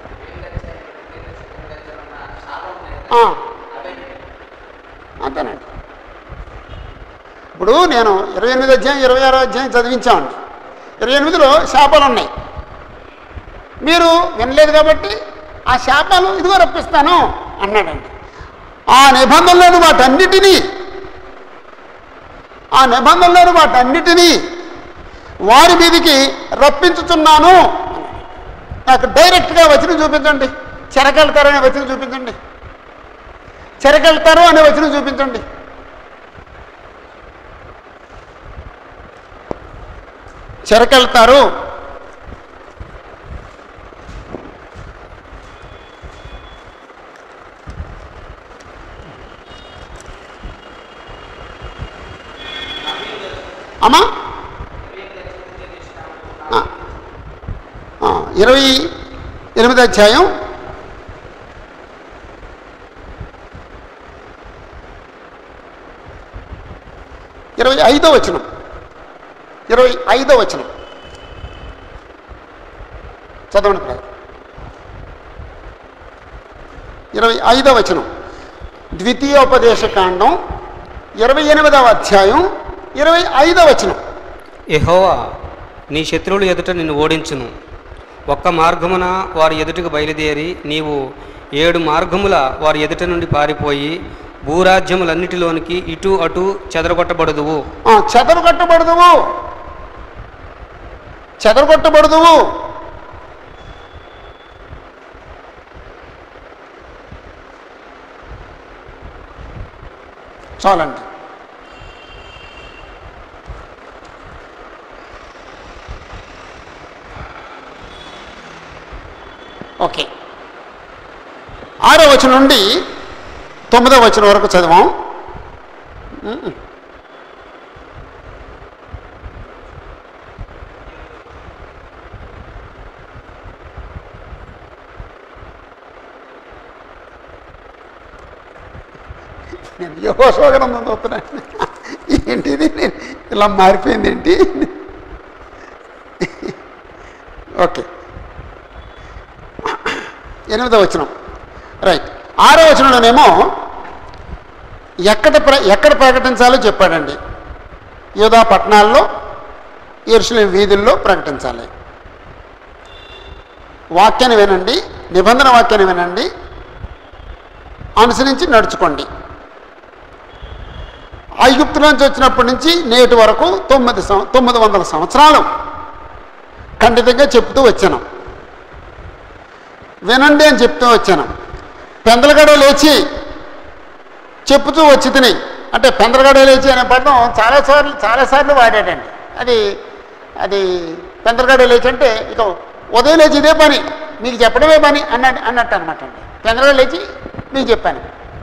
ఆ. అంతేనండి ఇప్పుడు నేను ఇరవై ఎనిమిది అధ్యాయం ఇరవై ఆరో అధ్యాయం చదివించామండి ఇరవై ఎనిమిదిలో శాపాలు ఉన్నాయి మీరు వినలేదు కాబట్టి ఆ శాపాలు ఇదిగో రప్పిస్తాను అన్నాడండి ఆ నిబంధనలోని వాటన్నిటినీ ఆ నిబంధనలోని వాటన్నిటినీ వారి మీదికి రప్పించుతున్నాను నాకు డైరెక్ట్గా వచనం చూపించండి చెరకెళ్తారు అనే వచనం చూపించండి చెరకెళ్తారు అనే వచనం చూపించండి చెరకెళ్తారు అమ్మా ఆ. ఆ, ఇరవై ఎనిమిది అధ్యాయం ఇరవై ఐదో వచనం ఇరవై ఐదో వచనం చదవండి బ్రదర్ ఇరవై ఐదో వచనం ద్వితీయోపదేశ కాండం ఇరవై ఎనిమిదవ అధ్యాయం ఇరవై ఐదో వచనం యెహోవా నీ శత్రువుల ఎదుట నిన్ను ఓడించును ఒక్క మార్గమున వారి ఎదుటకు బయలుదేరి నీవు ఏడు మార్గముల వారి ఎదుట నుండి పారిపోయి భూరాజ్యములన్నిటిలోనికి ఇటు అటు చెదరగొట్టబడదువు ఆ, చెదరగొట్టబడదువు చెదరగొట్టబడదువు చాలండి ఓకే ఆరో వచనం నుండి తొమ్మిదో వచనం వరకు చదివాం నేను యోగోశోగనం చదువుతున్నాను ఏంటిది నేను ఇలా మారిపోయింది ఏంటి ఓకే ఎనిమిదో వచనం రైట్ ఆరో వచనంలోనేమో ఎక్కడ ప్ర ఎక్కడ ప్రకటించాలో చెప్పాడండి యోధా పట్టణాల్లో ఎరుసలేం వీధుల్లో ప్రకటించాలి వాక్యాన్ని వినండి నిబంధన వాక్యాన్ని వినండి అనుసరించి నడుచుకోండి ఐగుప్తులోంచి వచ్చినప్పటి నుంచి నేటి వరకు తొమ్మిది సం తొమ్మిది వందల సంవత్సరాలు ఖండితంగా చెప్తూ వచ్చాను వినండి అని చెప్తూ వచ్చాను పెందలగడ లేచి చెప్పుతూ వచ్చి తిని అంటే పెందలగడ లేచి అనే పదం చాలాసార్లు చాలాసార్లు వాడాడండి అది అది పెందలగడ లేచి అంటే ఇక ఉదయం లేచి ఇదే పని మీకు చెప్పడమే పని అన్నట్టు అన్నట్టు అనమాట అండి పెందలగడ లేచి మీకు చెప్పాను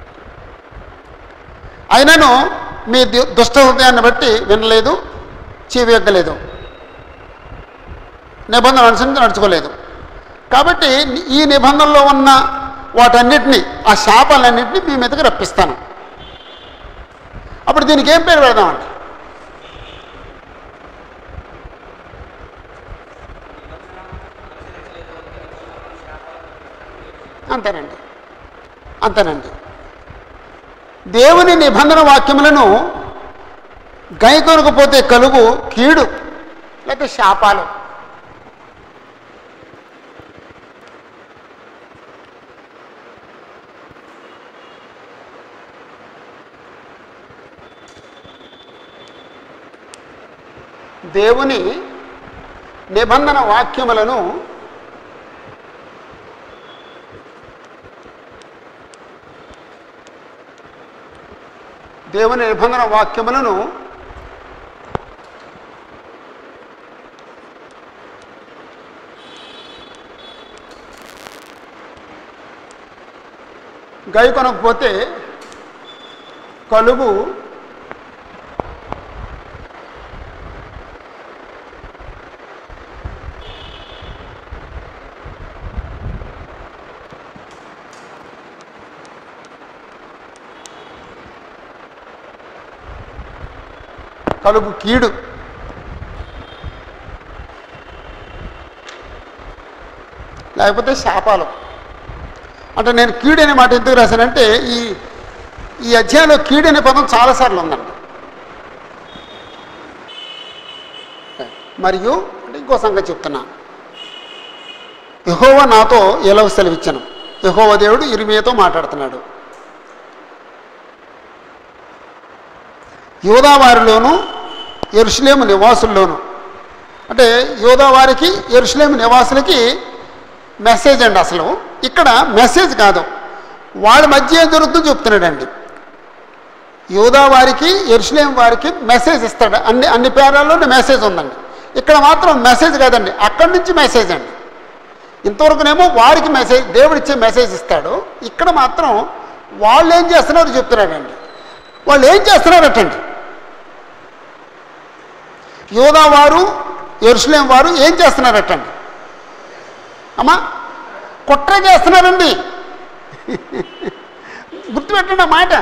అయినను మీ దు- దుష్ట హృదయాన్ని బట్టి వినలేదు చెవి ఎక్కలేదు నిబంధన అనుసరించి నడుచుకోలేదు కాబట్టి ఈ నిబంధనలో ఉన్న వాటన్నిటిని ఆ శాపాలన్నింటినీ మీ మీదకి రప్పిస్తాను అప్పుడు దీనికి ఏం పేరు పెడదామండి అంతేనండి అంతేనండి దేవుని నిబంధన వాక్యములను గైకొనకపోతే కలుగు కీడు లేకపోతే అంటే శాపాలు దేవుని నిబంధన వాక్యములను దేవుని నిబంధన వాక్యములను గై కొనకపోతే కలుగు కలుగు కీడు లేకపోతే శాపాలు అంటే నేను కీడు అనే మాట ఎందుకు రాశానంటే ఈ ఈ అధ్యాయంలో కీడు అనే పదం చాలాసార్లు ఉందండి మరియు అంటే ఇంకో సంగతి చెప్తున్నా యహోవ నాతో ఎలవ సెలవిచ్చాను యహోవ దేవుడు ఇరిమియతో మాట్లాడుతున్నాడు యోధావారిలోను ఎరుషులేము నివాసుల్లోను అంటే యోధావారికి ఎరుషులేము నివాసులకి మెసేజ్ అండి అసలు ఇక్కడ మెసేజ్ కాదు వాళ్ళ మధ్య ఏం జరుగుతుందో చెప్తున్నాడండి యోధా వారికి ఎరుసలేం వారికి మెసేజ్ ఇస్తాడు అన్ని అన్ని పేరాల్లోనే మెసేజ్ ఉందండి ఇక్కడ మాత్రం మెసేజ్ కాదండి అక్కడి నుంచి మెసేజ్ అండి ఇంతవరకునేమో వారికి మెసేజ్ దేవుడు ఇచ్చే మెసేజ్ ఇస్తాడు ఇక్కడ మాత్రం వాళ్ళు ఏం చేస్తున్నారో చెప్తున్నాడండి వాళ్ళు ఏం చేస్తున్నారటండి యోధా వారు ఎరుసలేం వారు ఏం చేస్తున్నారటండి అమ్మా కుట్ర చేస్తున్నారండి గుర్తుపెట్టండి ఆ మాట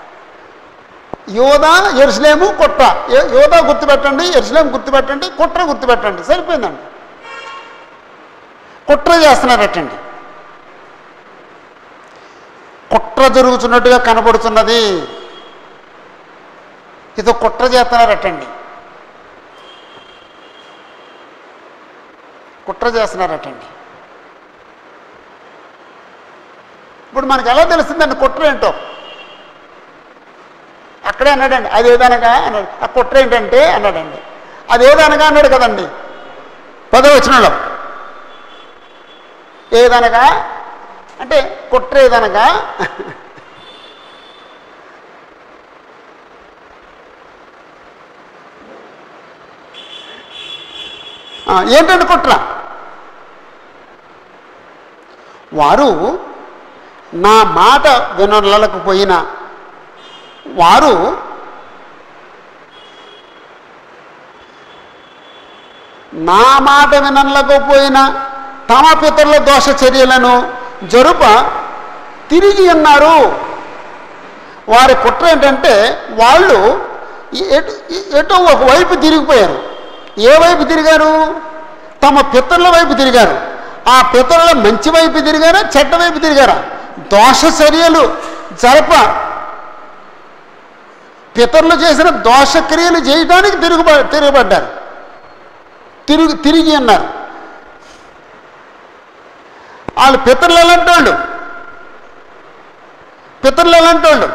యోధా ఎరుసలేము కుట్ర యో- యోధా గుర్తుపెట్టండి ఎరుసలేం గుర్తుపెట్టండి కుట్ర గుర్తుపెట్టండి సరిపోయిందండి కుట్ర చేస్తున్నారటండి కుట్ర జరుగుతున్నట్టుగా కనబడుతున్నది ఇది కుట్ర చేస్తున్నారటండి కుట్ర చేస్తున్నారటండి ఇప్పుడు మనకు ఎలా తెలుస్తుందండి కుట్ర ఏంటో అక్కడే అన్నాడండి అదేదనగా అన్నాడు ఆ కుట్ర ఏంటంటే అన్నాడండి అదేదనగా అన్నాడు కదండి పదవచనంలో ఏదనగా అంటే కుట్ర ఏదనగా ఆ, ఏంటంటే కుట్ర వారు నా మాట వినలేకపోయినా వారు నా మాట వినలేకపోయినా తమ పితరుల దోష చర్యలను జరుప తిరిగి ఉన్నారు వారి కుట్ర ఏంటంటే వాళ్ళు ఈ ఎటు ఈ ఎటో ఒక వైపు తిరిగిపోయారు ఏ వైపు తిరిగారు తమ పితరుల వైపు తిరిగారు ఆ పితరుల మంచి వైపు తిరిగారా చెడ్డ వైపు తిరిగారా దోష చర్యలు జరప పితరులు చేసిన దోషక్రియలు చేయడానికి తిరుగుబ తిరగబడ్డారు తిరుగు తిరిగి అన్నారు వాళ్ళు పితరులు ఎలాంటి వాళ్ళు పితరులు ఎలాంటి వాళ్ళు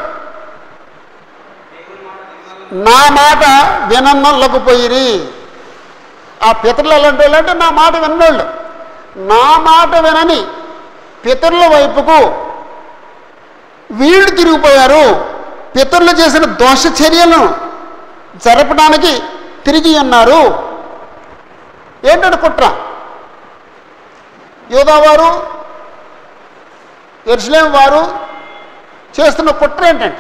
నా మాట వినన్నలేకపోయిరి ఆ పితరులు ఎలాంటి వాళ్ళు అంటే నా మాట విన్నోళ్ళు నా మాట వినని పితరుల వైపుకు వీళ్ళు తిరిగిపోయారు పితరులు చేసిన దోష చర్యలను జరపడానికి తిరిగి ఉన్నారు ఏంటంటే కుట్ర యోధావారు ఎరుసలేం వారు చేస్తున్న కుట్ర ఏంటంటే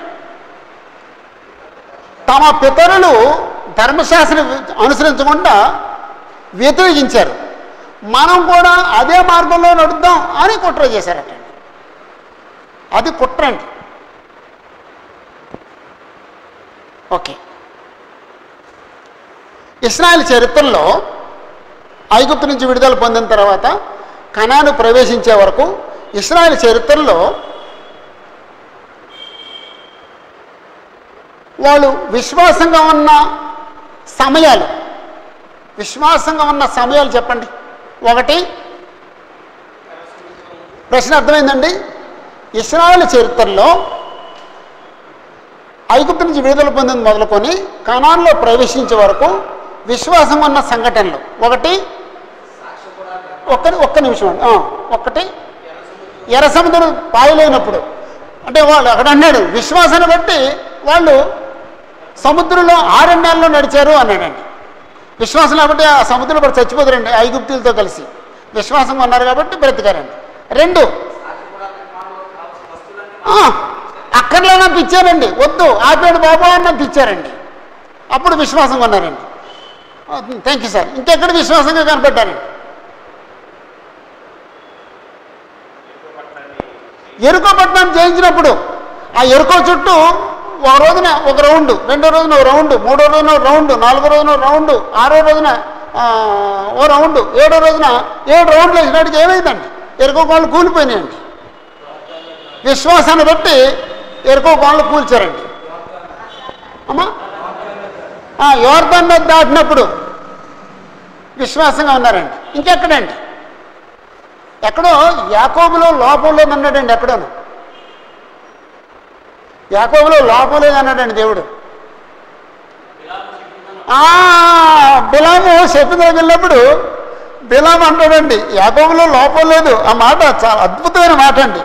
తమ పితరులు ధర్మశాస్త్రం అనుసరించకుండా వ్యతిరేకించారు మనం కూడా అదే మార్గంలో నడుద్దాం అని కుట్ర చేశారట అది కుట్ర అండి ఓకే ఇస్రాయల్ చరిత్రలో ఐగుప్తు నుంచి విడుదల పొందిన తర్వాత కణాను ప్రవేశించే వరకు ఇస్రాయల్ చరిత్రలో వాళ్ళు విశ్వాసంగా ఉన్న సమయాలు విశ్వాసంగా ఉన్న సమయాలు చెప్పండి ఒకటి ప్రశ్న అర్థమైందండి ఇస్రాయల్ చరిత్రలో ఐగుప్తు నుంచి విడుదల పొందింది మొదలుకొని కణాల్లో ప్రవేశించే వరకు విశ్వాసం ఉన్న సంఘటనలు ఒకటి ఒక్క ఒక్క నిమిషం అండి ఆ, ఒక్కటి ఎర్ర సముద్రం పాయలేనప్పుడు అంటే వాళ్ళు అక్కడ అన్నాడు విశ్వాసాన్ని బట్టి వాళ్ళు సముద్రంలో ఆరణ్యాల్లో నడిచారు అన్నాడండి విశ్వాసం కాబట్టి ఆ సముద్రంలో పడి చచ్చిపోతారండి ఐగుప్తులతో కలిసి విశ్వాసం ఉన్నారు కాబట్టి బ్రతికారండి రెండు ఆ, అక్కర్లేనంత ఇచ్చారండి వద్దు ఆపేడు బాబా అన్నంత ఇచ్చారండి అప్పుడు విశ్వాసంగా ఉన్నారండి థ్యాంక్ యూ సార్ ఇంకెక్కడ విశ్వాసంగా కనపడ్డారండి ఎరుకో పట్టణం జయించినప్పుడు ఆ ఎరుకో చుట్టూ ఒక రోజున ఒక రౌండ్ రెండో రోజున ఒక రౌండ్ మూడో రోజున ఒక రౌండ్ నాలుగో రోజున ఒక రౌండ్ ఆరో రోజున ఆ, ఓ రౌండ్ ఏడో రోజున ఏడు రౌండ్లు వేసినట్టుగా ఏమైందండి ఎరుకో కోళ్ళు కూలిపోయినాయండి విశ్వాసాన్ని బట్టి ఎరుకో కోళ్ళు కూల్చారండి అమ్మా ఆ, యోర్దాన్ నది దాటినప్పుడు విశ్వాసంగా ఉన్నారండి ఇంకెక్కడండి ఎక్కడో యాకోబులో లోపం లేదన్నాడండి ఎక్కడోను యాకోబులో లోపం లేదన్నాడండి దేవుడు ఆ, బిలాము చెప్పిన వెళ్ళినప్పుడు బిలాం అంటాడండి యాకోబులో లోపం లేదు ఆ మాట చాలా అద్భుతమైన మాట అండి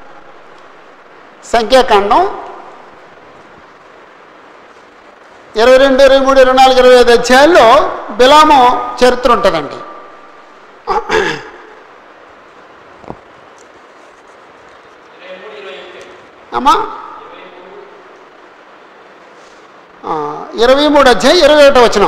సంఖ్యాకాండం ఇరవై రెండు ఇరవై మూడు ఇరవై నాలుగు ఇరవై ఐదు అధ్యాయాల్లో బిలాము చరిత్ర ఉంటుందండి అమ్మా ఆ, ఇరవై మూడు అధ్యాయం ఇరవై ఒకటో వచ్చిన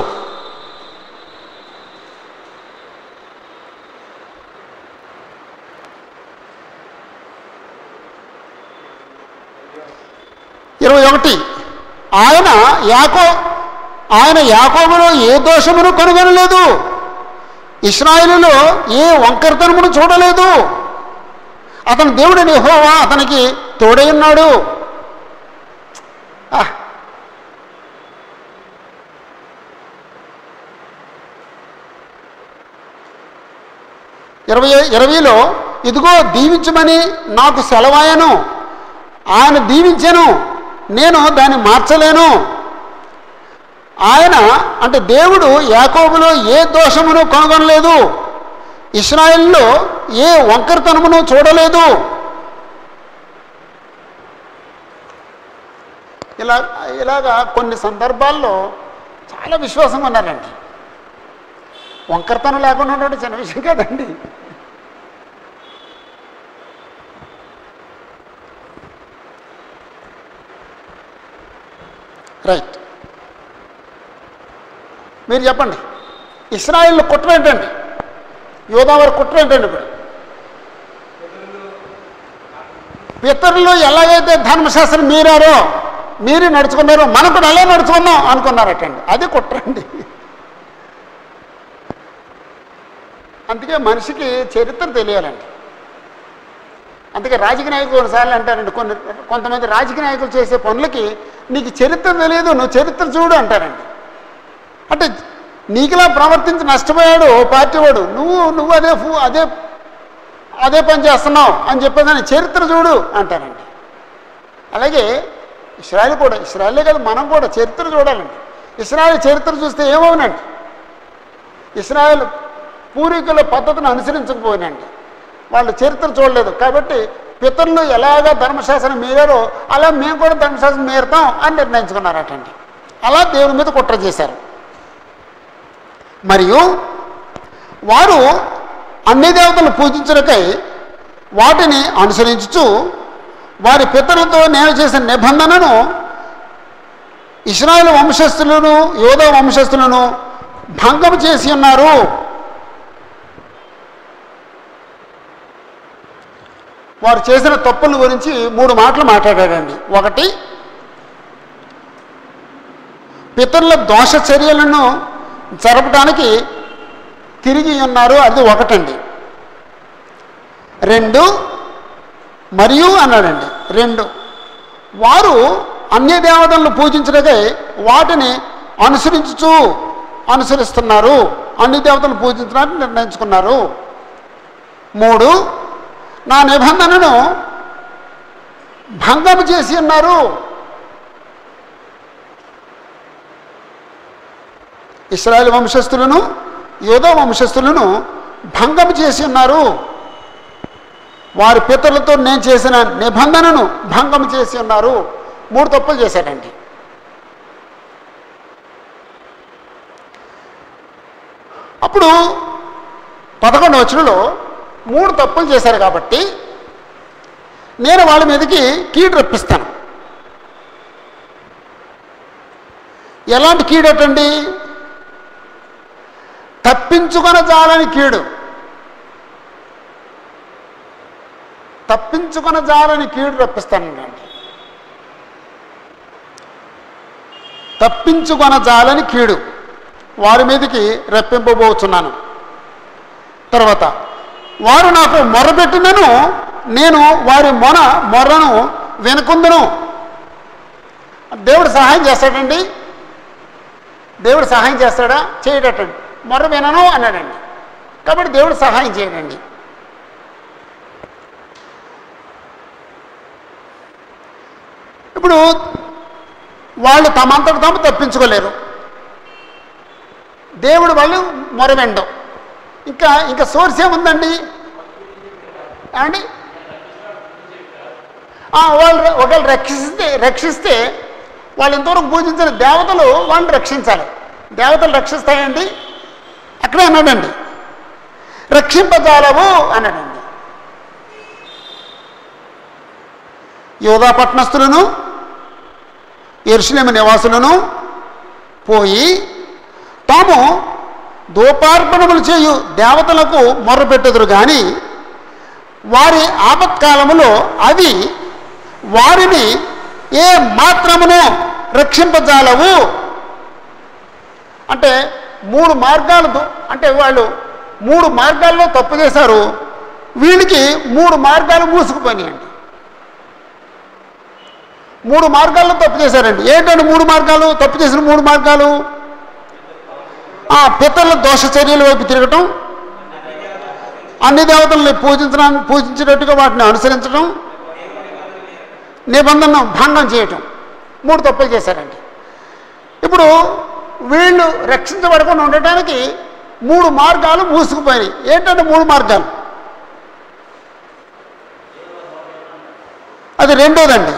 ఇరవై ఒకటి ఆయన యాకో ఆయన యాకోబులో ఏ దోషమును కనుగొనలేదు ఇస్రాయిలులో ఏ వంకరతనమును చూడలేదు అతని దేవుడు యెహోవా అతనికి తోడై ఉన్నాడు ఆహ్. ఇరవై ఇరవైలో ఇదిగో దీవించమని నాకు సెలవాయను ఆయన దీవించాను నేను దాన్ని మార్చలేను ఆయన అంటే దేవుడు యాకోబులో ఏ దోషమును కనుగొనలేదు ఇస్రాయిల్లో ఏ వంకరతనమును చూడలేదు ఇలా ఇలాగా కొన్ని సందర్భాల్లో చాలా విశ్వాసంగా ఉన్నారండి వంకరతనం లేకుండా ఉండడం చిన్న విషయం కాదండి రైట్ మీరు చెప్పండి ఇస్రాయిల్ కుట్ర ఏంటండి యోధావారి కుట్ర ఏంటండి ఇప్పుడు పితరులు ఎలాగైతే ధర్మశాస్త్రం మీరారో మీరు నడుచుకున్నారో మనం కూడా అలా నడుచుకున్నాం అనుకున్నారటండి అది కుట్రండి అందుకే మనిషికి చరిత్ర తెలియాలండి అందుకే రాజకీయ నాయకులు కొన్నిసార్లు అంటారండి కొన్ని కొంతమంది రాజకీయ నాయకులు చేసే పనులకి నీకు చరిత్ర తెలియదు నువ్వు చరిత్ర చూడు అంటారండి అంటే నీకులా ప్రవర్తించి నష్టపోయాడు ఓ పార్టీ వాడు నువ్వు నువ్వు అదే ఫూ అదే అదే పని చేస్తున్నావు అని చెప్పేదాన్ని చరిత్ర చూడు అంటారండి అలాగే ఇస్రాయల్ కూడా ఇస్రాయలే కాదు మనం కూడా చరిత్ర చూడాలండి ఇస్రాయల్ చరిత్ర చూస్తే ఏమవునండి ఇస్రాయల్ పూర్వీకుల పద్ధతిని అనుసరించకపోయినండి వాళ్ళు చరిత్ర చూడలేదు కాబట్టి పితరులు ఎలాగ ధర్మశాస్త్రం మీరారో అలా మేము కూడా ధర్మశాస్త్రం మీరుతాం అని నిర్ణయించుకున్నారటండి అలా దేవుని మీద కుట్ర చేశారు మరియు వారు అన్ని దేవతలు పూజించుటకై వాటిని అనుసరించుచు వారి పితరులతో నేను చేసిన నిబంధనను ఇస్రాయేల్ వంశస్థులను యోధ వంశస్థులను భంగం చేసి ఉన్నారు వారు చేసిన తప్పుల గురించి మూడు మాటలు మాట్లాడాడండి ఒకటి పితరుల దోష చర్యలను జరపడానికి తిరిగి ఉన్నారు అది ఒకటండి రెండు మరియు అన్నాడండి రెండు వారు అన్య దేవతలను పూజించడకై వాటిని అనుసరించుచు అనుసరిస్తున్నారు అన్ని దేవతలు పూజించడానికి నిర్ణయించుకున్నారు మూడు నా నిబంధనను భంగం చేసి ఉన్నారు ఇస్రాయేల్ వంశస్థులను యోధో వంశస్థులను భంగం చేసి ఉన్నారు వారి పితరులతో నేను చేసిన నిబంధనను భంగం చేసి ఉన్నారు మూడు తప్పులు చేశాడండి అప్పుడు పదకొండు వచనంలో మూడు తప్పులు చేశారు కాబట్టి నేను వాళ్ళ మీదకి కీడు రప్పిస్తాను ఎలాంటి కీడటండి తప్పించుకొన జాలని కీడు తప్పించుకొన జాలని కీడు రప్పిస్తానండి తప్పించుకొన జాలని కీడు వారి మీదకి రప్పింపబోతున్నాను తర్వాత వారు నాకు మొరపెట్టినను నేను వారి మొన మొర్రను వెనుకుందును దేవుడు సహాయం చేస్తాడండి దేవుడు సహాయం చేస్తాడా చేయడటండి మొర్ర వినను అన్నాడండి కాబట్టి దేవుడు సహాయం చేయడండి ఇప్పుడు వాళ్ళు తమంతట తాము తప్పించుకోలేరు దేవుడు వాళ్ళు మొరవెండం ఇంకా ఇంకా సోర్స్ ఏముందండి ఏమండి ఆ, వాళ్ళు ర- ఒకవేళ రక్షిస్తే రక్షిస్తే వాళ్ళు ఇంతవరకు పూజించిన దేవతలు వాళ్ళని రక్షించాలి దేవతలు రక్షిస్తాయండి అక్కడే అన్నాడండి రక్షింపజాలవు అన్నాడండి యోధా పట్టణస్థులను ఎరుసలేము నివాసులను పోయి తాము దూపార్పణములు చేయు దేవతలకు మొర్రపెట్టుదురు కానీ వారి ఆపత్కాలములో అవి వారిని ఏ మాత్రమును రక్షింపజాలవు అంటే మూడు మార్గాలు దు- అంటే వాళ్ళు మూడు మార్గాల్లో తప్పు చేశారు వీళ్ళకి మూడు మార్గాలు మూసుకుపోయినాయండి మూడు మార్గాల్లో తప్పు చేశారండి ఏంటంటే మూడు మార్గాలు తప్పు చేసిన మూడు మార్గాలు ఆ పితరుల దోష చర్యల వైపు తిరగటం అన్ని దేవతల్ని పూజించడానికి పూజించేటట్టుగా వాటిని అనుసరించడం నిబంధనను భంగం చేయటం మూడు తప్పులు చేశారండి ఇప్పుడు వీళ్ళు రక్షించబడకుండా ఉండటానికి మూడు మార్గాలు మూసుకుపోయినాయి ఏంటంటే మూడు మార్గాలు అది రెండోదండి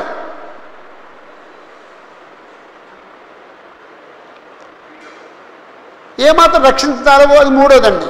ఏమాత్రం రక్షించాలో అది మూడోదండి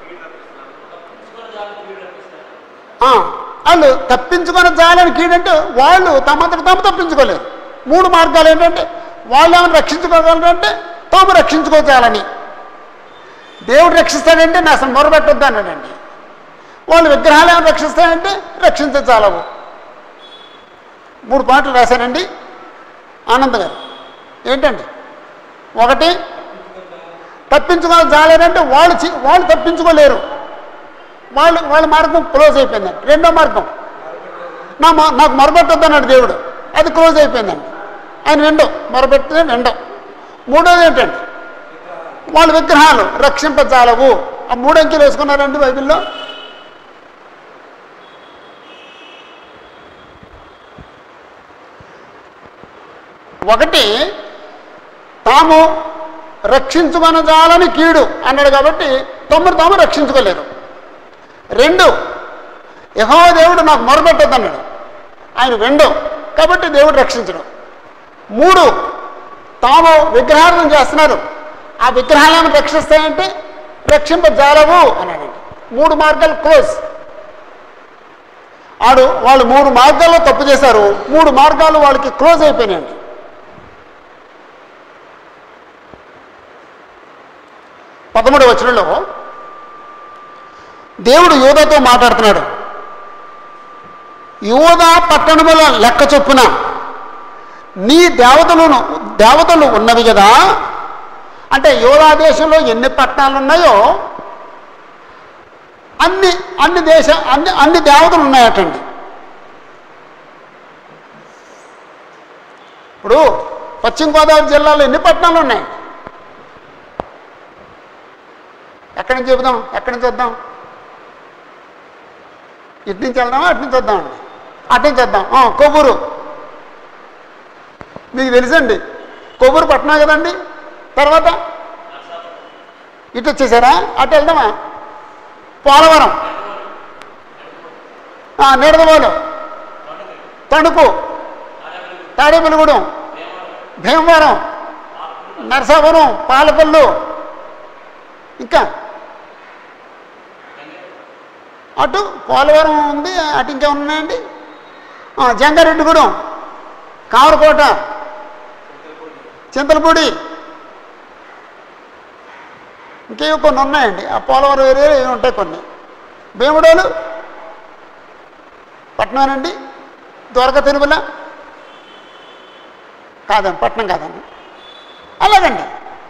ఆ, వాళ్ళు తప్పించుకొని జాలని కీడంటే వాళ్ళు తమంతట తాము తప్పించుకోలేరు మూడు మార్గాలు ఏంటంటే వాళ్ళు ఏమైనా రక్షించుకోగలరంటే తాము రక్షించుకోచాలని దేవుడు రక్షిస్తాడంటే నా అసలు మొరబెట్టొద్దు అన్నాడండి వాళ్ళు విగ్రహాలు ఏమైనా రక్షిస్తాడంటే రక్షించచాలవు మూడు పాటలు రాశానండి ఆనంద్ గారు ఏంటండి ఒకటి తప్పించుకొని జాలేరంటే వాళ్ళు చి- వాళ్ళు తప్పించుకోలేరు వాళ్ళు వాళ్ళ మార్గం క్లోజ్ అయిపోయిందండి రెండో మార్గం నా మొ- నాకు మొరబెట్టొద్దు అన్నాడు దేవుడు అది క్లోజ్ అయిపోయిందండి ఆయన రెండో మొరబెట్టిన రెండో మూడోది ఏంటండి వాళ్ళ విగ్రహాలు రక్షింపజాలవు ఆ మూడు అంకెలు వేసుకున్నారండి బైబిల్లో ఒకటి తాము రక్షించుకొనజాలని కీడు అన్నాడు కాబట్టి తమరు తాము రక్షించుకోలేరు రెండు యహో దేవుడు నాకు మొరపెట్టద్దు అన్నాడు ఆయన రెండు కాబట్టి దేవుడు రక్షించడం మూడు తాము విగ్రహాలను చేస్తున్నారు ఆ విగ్రహాలను రక్షిస్తాయంటే రక్షింపజాలవు అన్నాడండి మూడు మార్గాలు క్లోజ్ ఆడు వాళ్ళు మూడు మార్గాల్లో తప్పు చేశారు మూడు మార్గాలు వాళ్ళకి క్లోజ్ అయిపోయినాయండి పదమూడు వచనంలో దేవుడు యోధాతో మాట్లాడుతున్నాడు యోధా పట్టణముల లెక్క చొప్పున నీ దేవతలను దేవతలు ఉన్నవి కదా అంటే యోధా దేశంలో ఎన్ని పట్టణాలు ఉన్నాయో అన్ని అన్ని దేశ అన్ని అన్ని దేవతలు ఉన్నాయటండి ఇప్పుడు పశ్చిమ గోదావరి జిల్లాలో ఎన్ని పట్టణాలు ఉన్నాయి ఎక్కడి నుంచి చెబుదాం ఎక్కడి నుంచి వద్దాం ఇటు నుంచి వెళ్దామా అటు నుంచి వద్దామండి అటు నుంచి వద్దాం ఆ, కొవ్వూరు మీకు తెలుసండి కొవ్వూరు పట్టణం కదండి తర్వాత ఇటు వచ్చేసారా అటు వెళ్దామా పోలవరం నిడదవోలు తణుకు తాడేపల్లిగూడెం భీమవరం నరసాపురం పాలపల్లు ఇంకా అటు పోలవరం ఉంది అటు ఇంకా ఉన్నాయండి ఆ, జంగారెడ్డిగూడెం కామరకోట చింతలపూడి ఇంకేవో కొన్ని ఉన్నాయండి ఆ పోలవరం ఏరియాలో ఏమి ఉంటాయి కొన్ని భీముడోలు పట్నమేనండి ద్వారకా తిరుమల కాదండి పట్నం కాదండి అలాగండి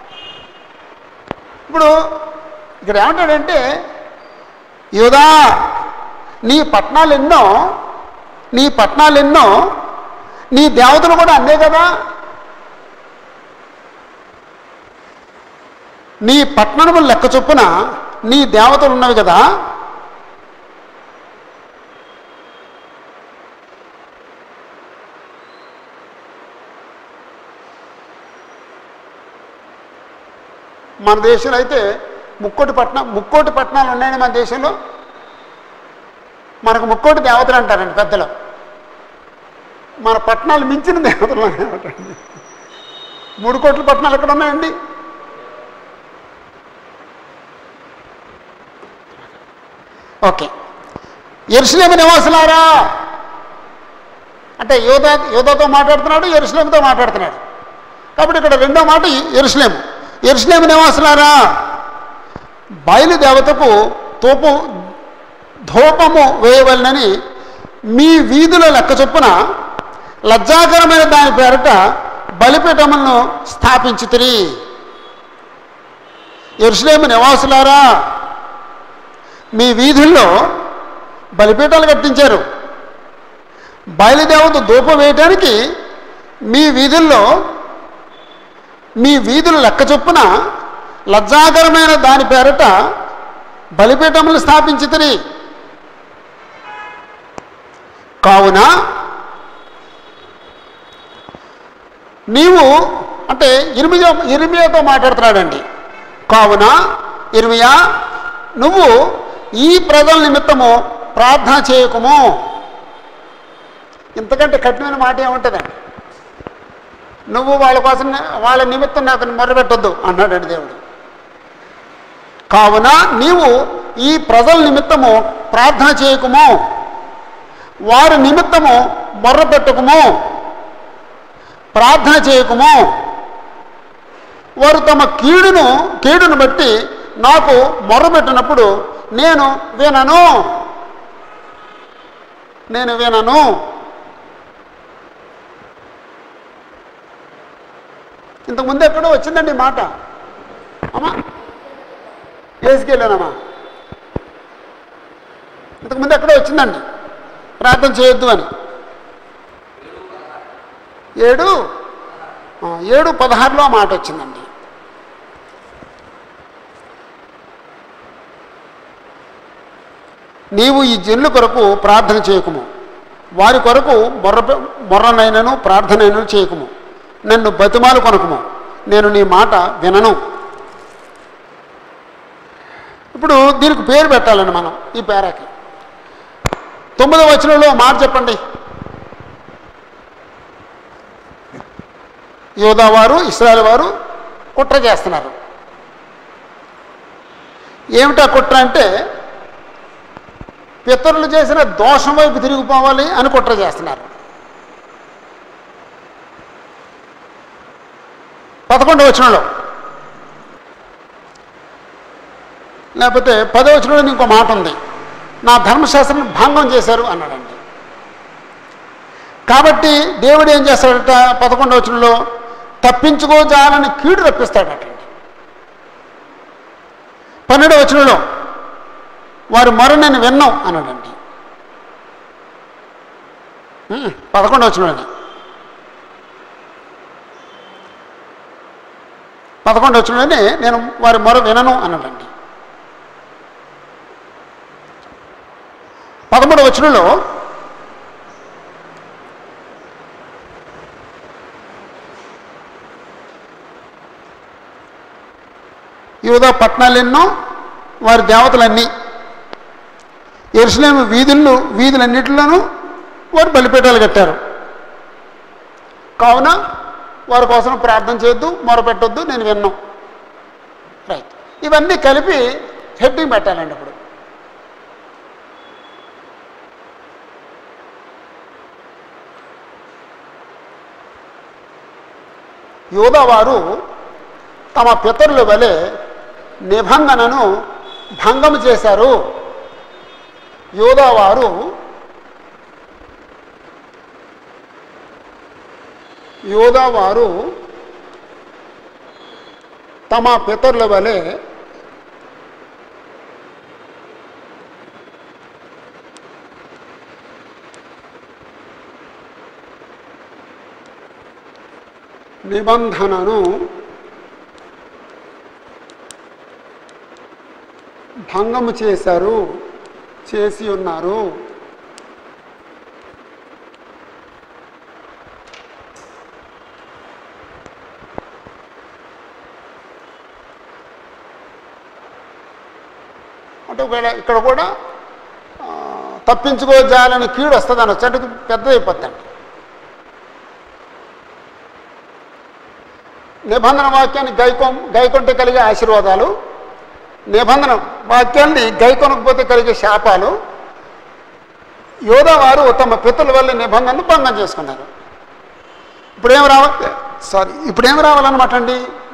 ఇప్పుడు ఇక్కడ ఏమంటాడంటే యోదా నీ పట్నాలు ఎన్నో నీ పట్నాలు ఎన్నో నీ దేవతలు కూడా అన్నే కదా నీ పట్టణములు లెక్క చొప్పున నీ దేవతలు ఉన్నవి కదా మన దేశంలో అయితే ముక్కోటి పట్నం ముక్కోటి పట్టణాలు ఉన్నాయండి మన దేశంలో మనకు ముక్కోటి దేవతలు అంటారండి పెద్దలు మన పట్టణాలు మించిన దేవతలు అంటారండి మూడు కోట్ల పట్టణాలు ఎక్కడ ఉన్నాయండి ఓకే ఎరుసలేము నివాసులారా అంటే యోధ యోధతో మాట్లాడుతున్నాడు ఎరుసలేముతో మాట్లాడుతున్నాడు కాబట్టి ఇక్కడ రెండో మాట ఎరుసలేము ఎరుసలేము నివాసులారా బయలుదేవతకు తోపు ధూపము వేయవలనని మీ వీధుల లెక్క చొప్పున లజ్జాకరమైన దాని పేరట బలిపీఠములను స్థాపించుతిరి ఎరుసలేము నివాసులారా మీ వీధుల్లో బలిపీఠాలు కట్టించారు బయలుదేవత ధూపం వేయటానికి మీ వీధుల్లో మీ వీధుల లెక్క చొప్పున లజ్జాకరమైన దాని పేరట బలిపీఠములు స్థాపించితిరి కావున నీవు అంటే ఇరిమియా ఇరిమియాతో మాట్లాడుతున్నాడండి కావున ఇరిమియా నువ్వు ఈ ప్రజల నిమిత్తము ప్రార్థన చేయకము ఇంతకంటే కఠినమైన మాట ఏముంటుందండి నువ్వు వాళ్ళ కోసం వాళ్ళ నిమిత్తం నాకు మొరపెట్టొద్దు అన్నాడండి దేవుడు కావున నీవు ఈ ప్రజల నిమిత్తము ప్రార్థన చేయకము వారి నిమిత్తము మొర్ర పెట్టుకుము ప్రార్థన చేయకము వారు తమ కీడును కీడును బట్టి నాకు మొర్రపెట్టినప్పుడు నేను వినను నేను వినను ఇంతకుముందు ఎక్కడో వచ్చిందండి ఈ మాట అమ్మా వేసుకెళ్ళానమ్మా ఇంతకుముందు ఎక్కడో వచ్చిందండి ప్రార్థన చేయొద్దు అని ఏడు ఆ, ఏడు పదహారులో ఆ మాట వచ్చిందండి నీవు ఈ జనుల కొరకు ప్రార్థన చేయకుము వారి కొరకు మొర్ర మొర్రనైనను ప్రార్థనైనను చేయకుము నన్ను బతిమాలు కొనకుము నేను నీ మాట వినను ఇప్పుడు దీనికి పేరు పెట్టాలండి మనం ఈ పేరాకి తొమ్మిదవ వచనంలో మాట చెప్పండి యోధా వారు ఇస్రాయల్ వారు కుట్ర చేస్తున్నారు ఏమిటా కుట్ర అంటే పితరులు చేసిన దోషం వైపు తిరిగిపోవాలి అని కుట్ర చేస్తున్నారు పదకొండవ వచనంలో లేకపోతే పదవ వచనంలో ఇంకో మాట ఉంది నా ధర్మశాస్త్రం భంగం చేశారు అన్నాడండి కాబట్టి దేవుడు ఏం చేస్తాడట పదకొండవ వచనంలో తప్పించుకోజాలని కీడు రప్పిస్తాడటండి పన్నెండవ వచనంలో వారి మొర నేను విన్నాం అన్నాడండి ఉమ్, పదకొండవ వచనంలోనే పదకొండు వచ్చినలోనే నేను వారి మొర వినను అన్నాడండి పదమూడు వచనంలో యూదా పట్టణాలు ఎన్నో వారి దేవతలన్నీ ఎరుసలేము వీధుల్లో వీధులన్నిటిలోనూ వారు బలిపీఠాలు కట్టారు కావున వారి కోసం ప్రార్థన చేయొద్దు మొరపెట్టొద్దు నేను విన్నాం రైట్ ఇవన్నీ కలిపి హెడ్డింగ్ పెట్టాలండి ఇప్పుడు యోధవారు తమ పితరుల వలె నిబంధనను భంగం చేశారు యోధవారు యోధవారు తమ పితరుల వలె నిబంధనను భంగము చేశారు చేసి ఉన్నారు అంటే ఒకవేళ ఇక్కడ కూడా ఆ, తప్పించుకోజాలని కీడు వస్తుంది అని వచ్చేటికి పెద్దదైపోద్దండి నిబంధన వాక్యాన్ని గైకొ గైకొంటే కలిగే ఆశీర్వాదాలు నిబంధన వాక్యాన్ని గైకొనకపోతే కలిగే శాపాలు యోధా వారు తమ పితృల వల్ల నిబంధనను భంగం చేసుకున్నారు ఇప్పుడేం రావాలి సారీ ఇప్పుడేం రావాలన్నమాట అండి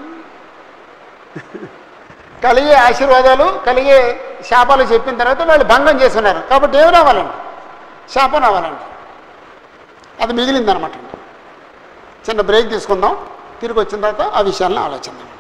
కలిగే ఆశీర్వాదాలు కలిగే శాపాలు చెప్పిన తర్వాత వాళ్ళు భంగం చేసుకున్నారు కాబట్టి ఏం రావాలండి శాపం రావాలండి అది మిగిలిందనమాట అండి చిన్న బ్రేక్ తీసుకుందాం తిరిగి వచ్చిన తర్వాత ఆ విషయాలను ఆలోచిద్దాం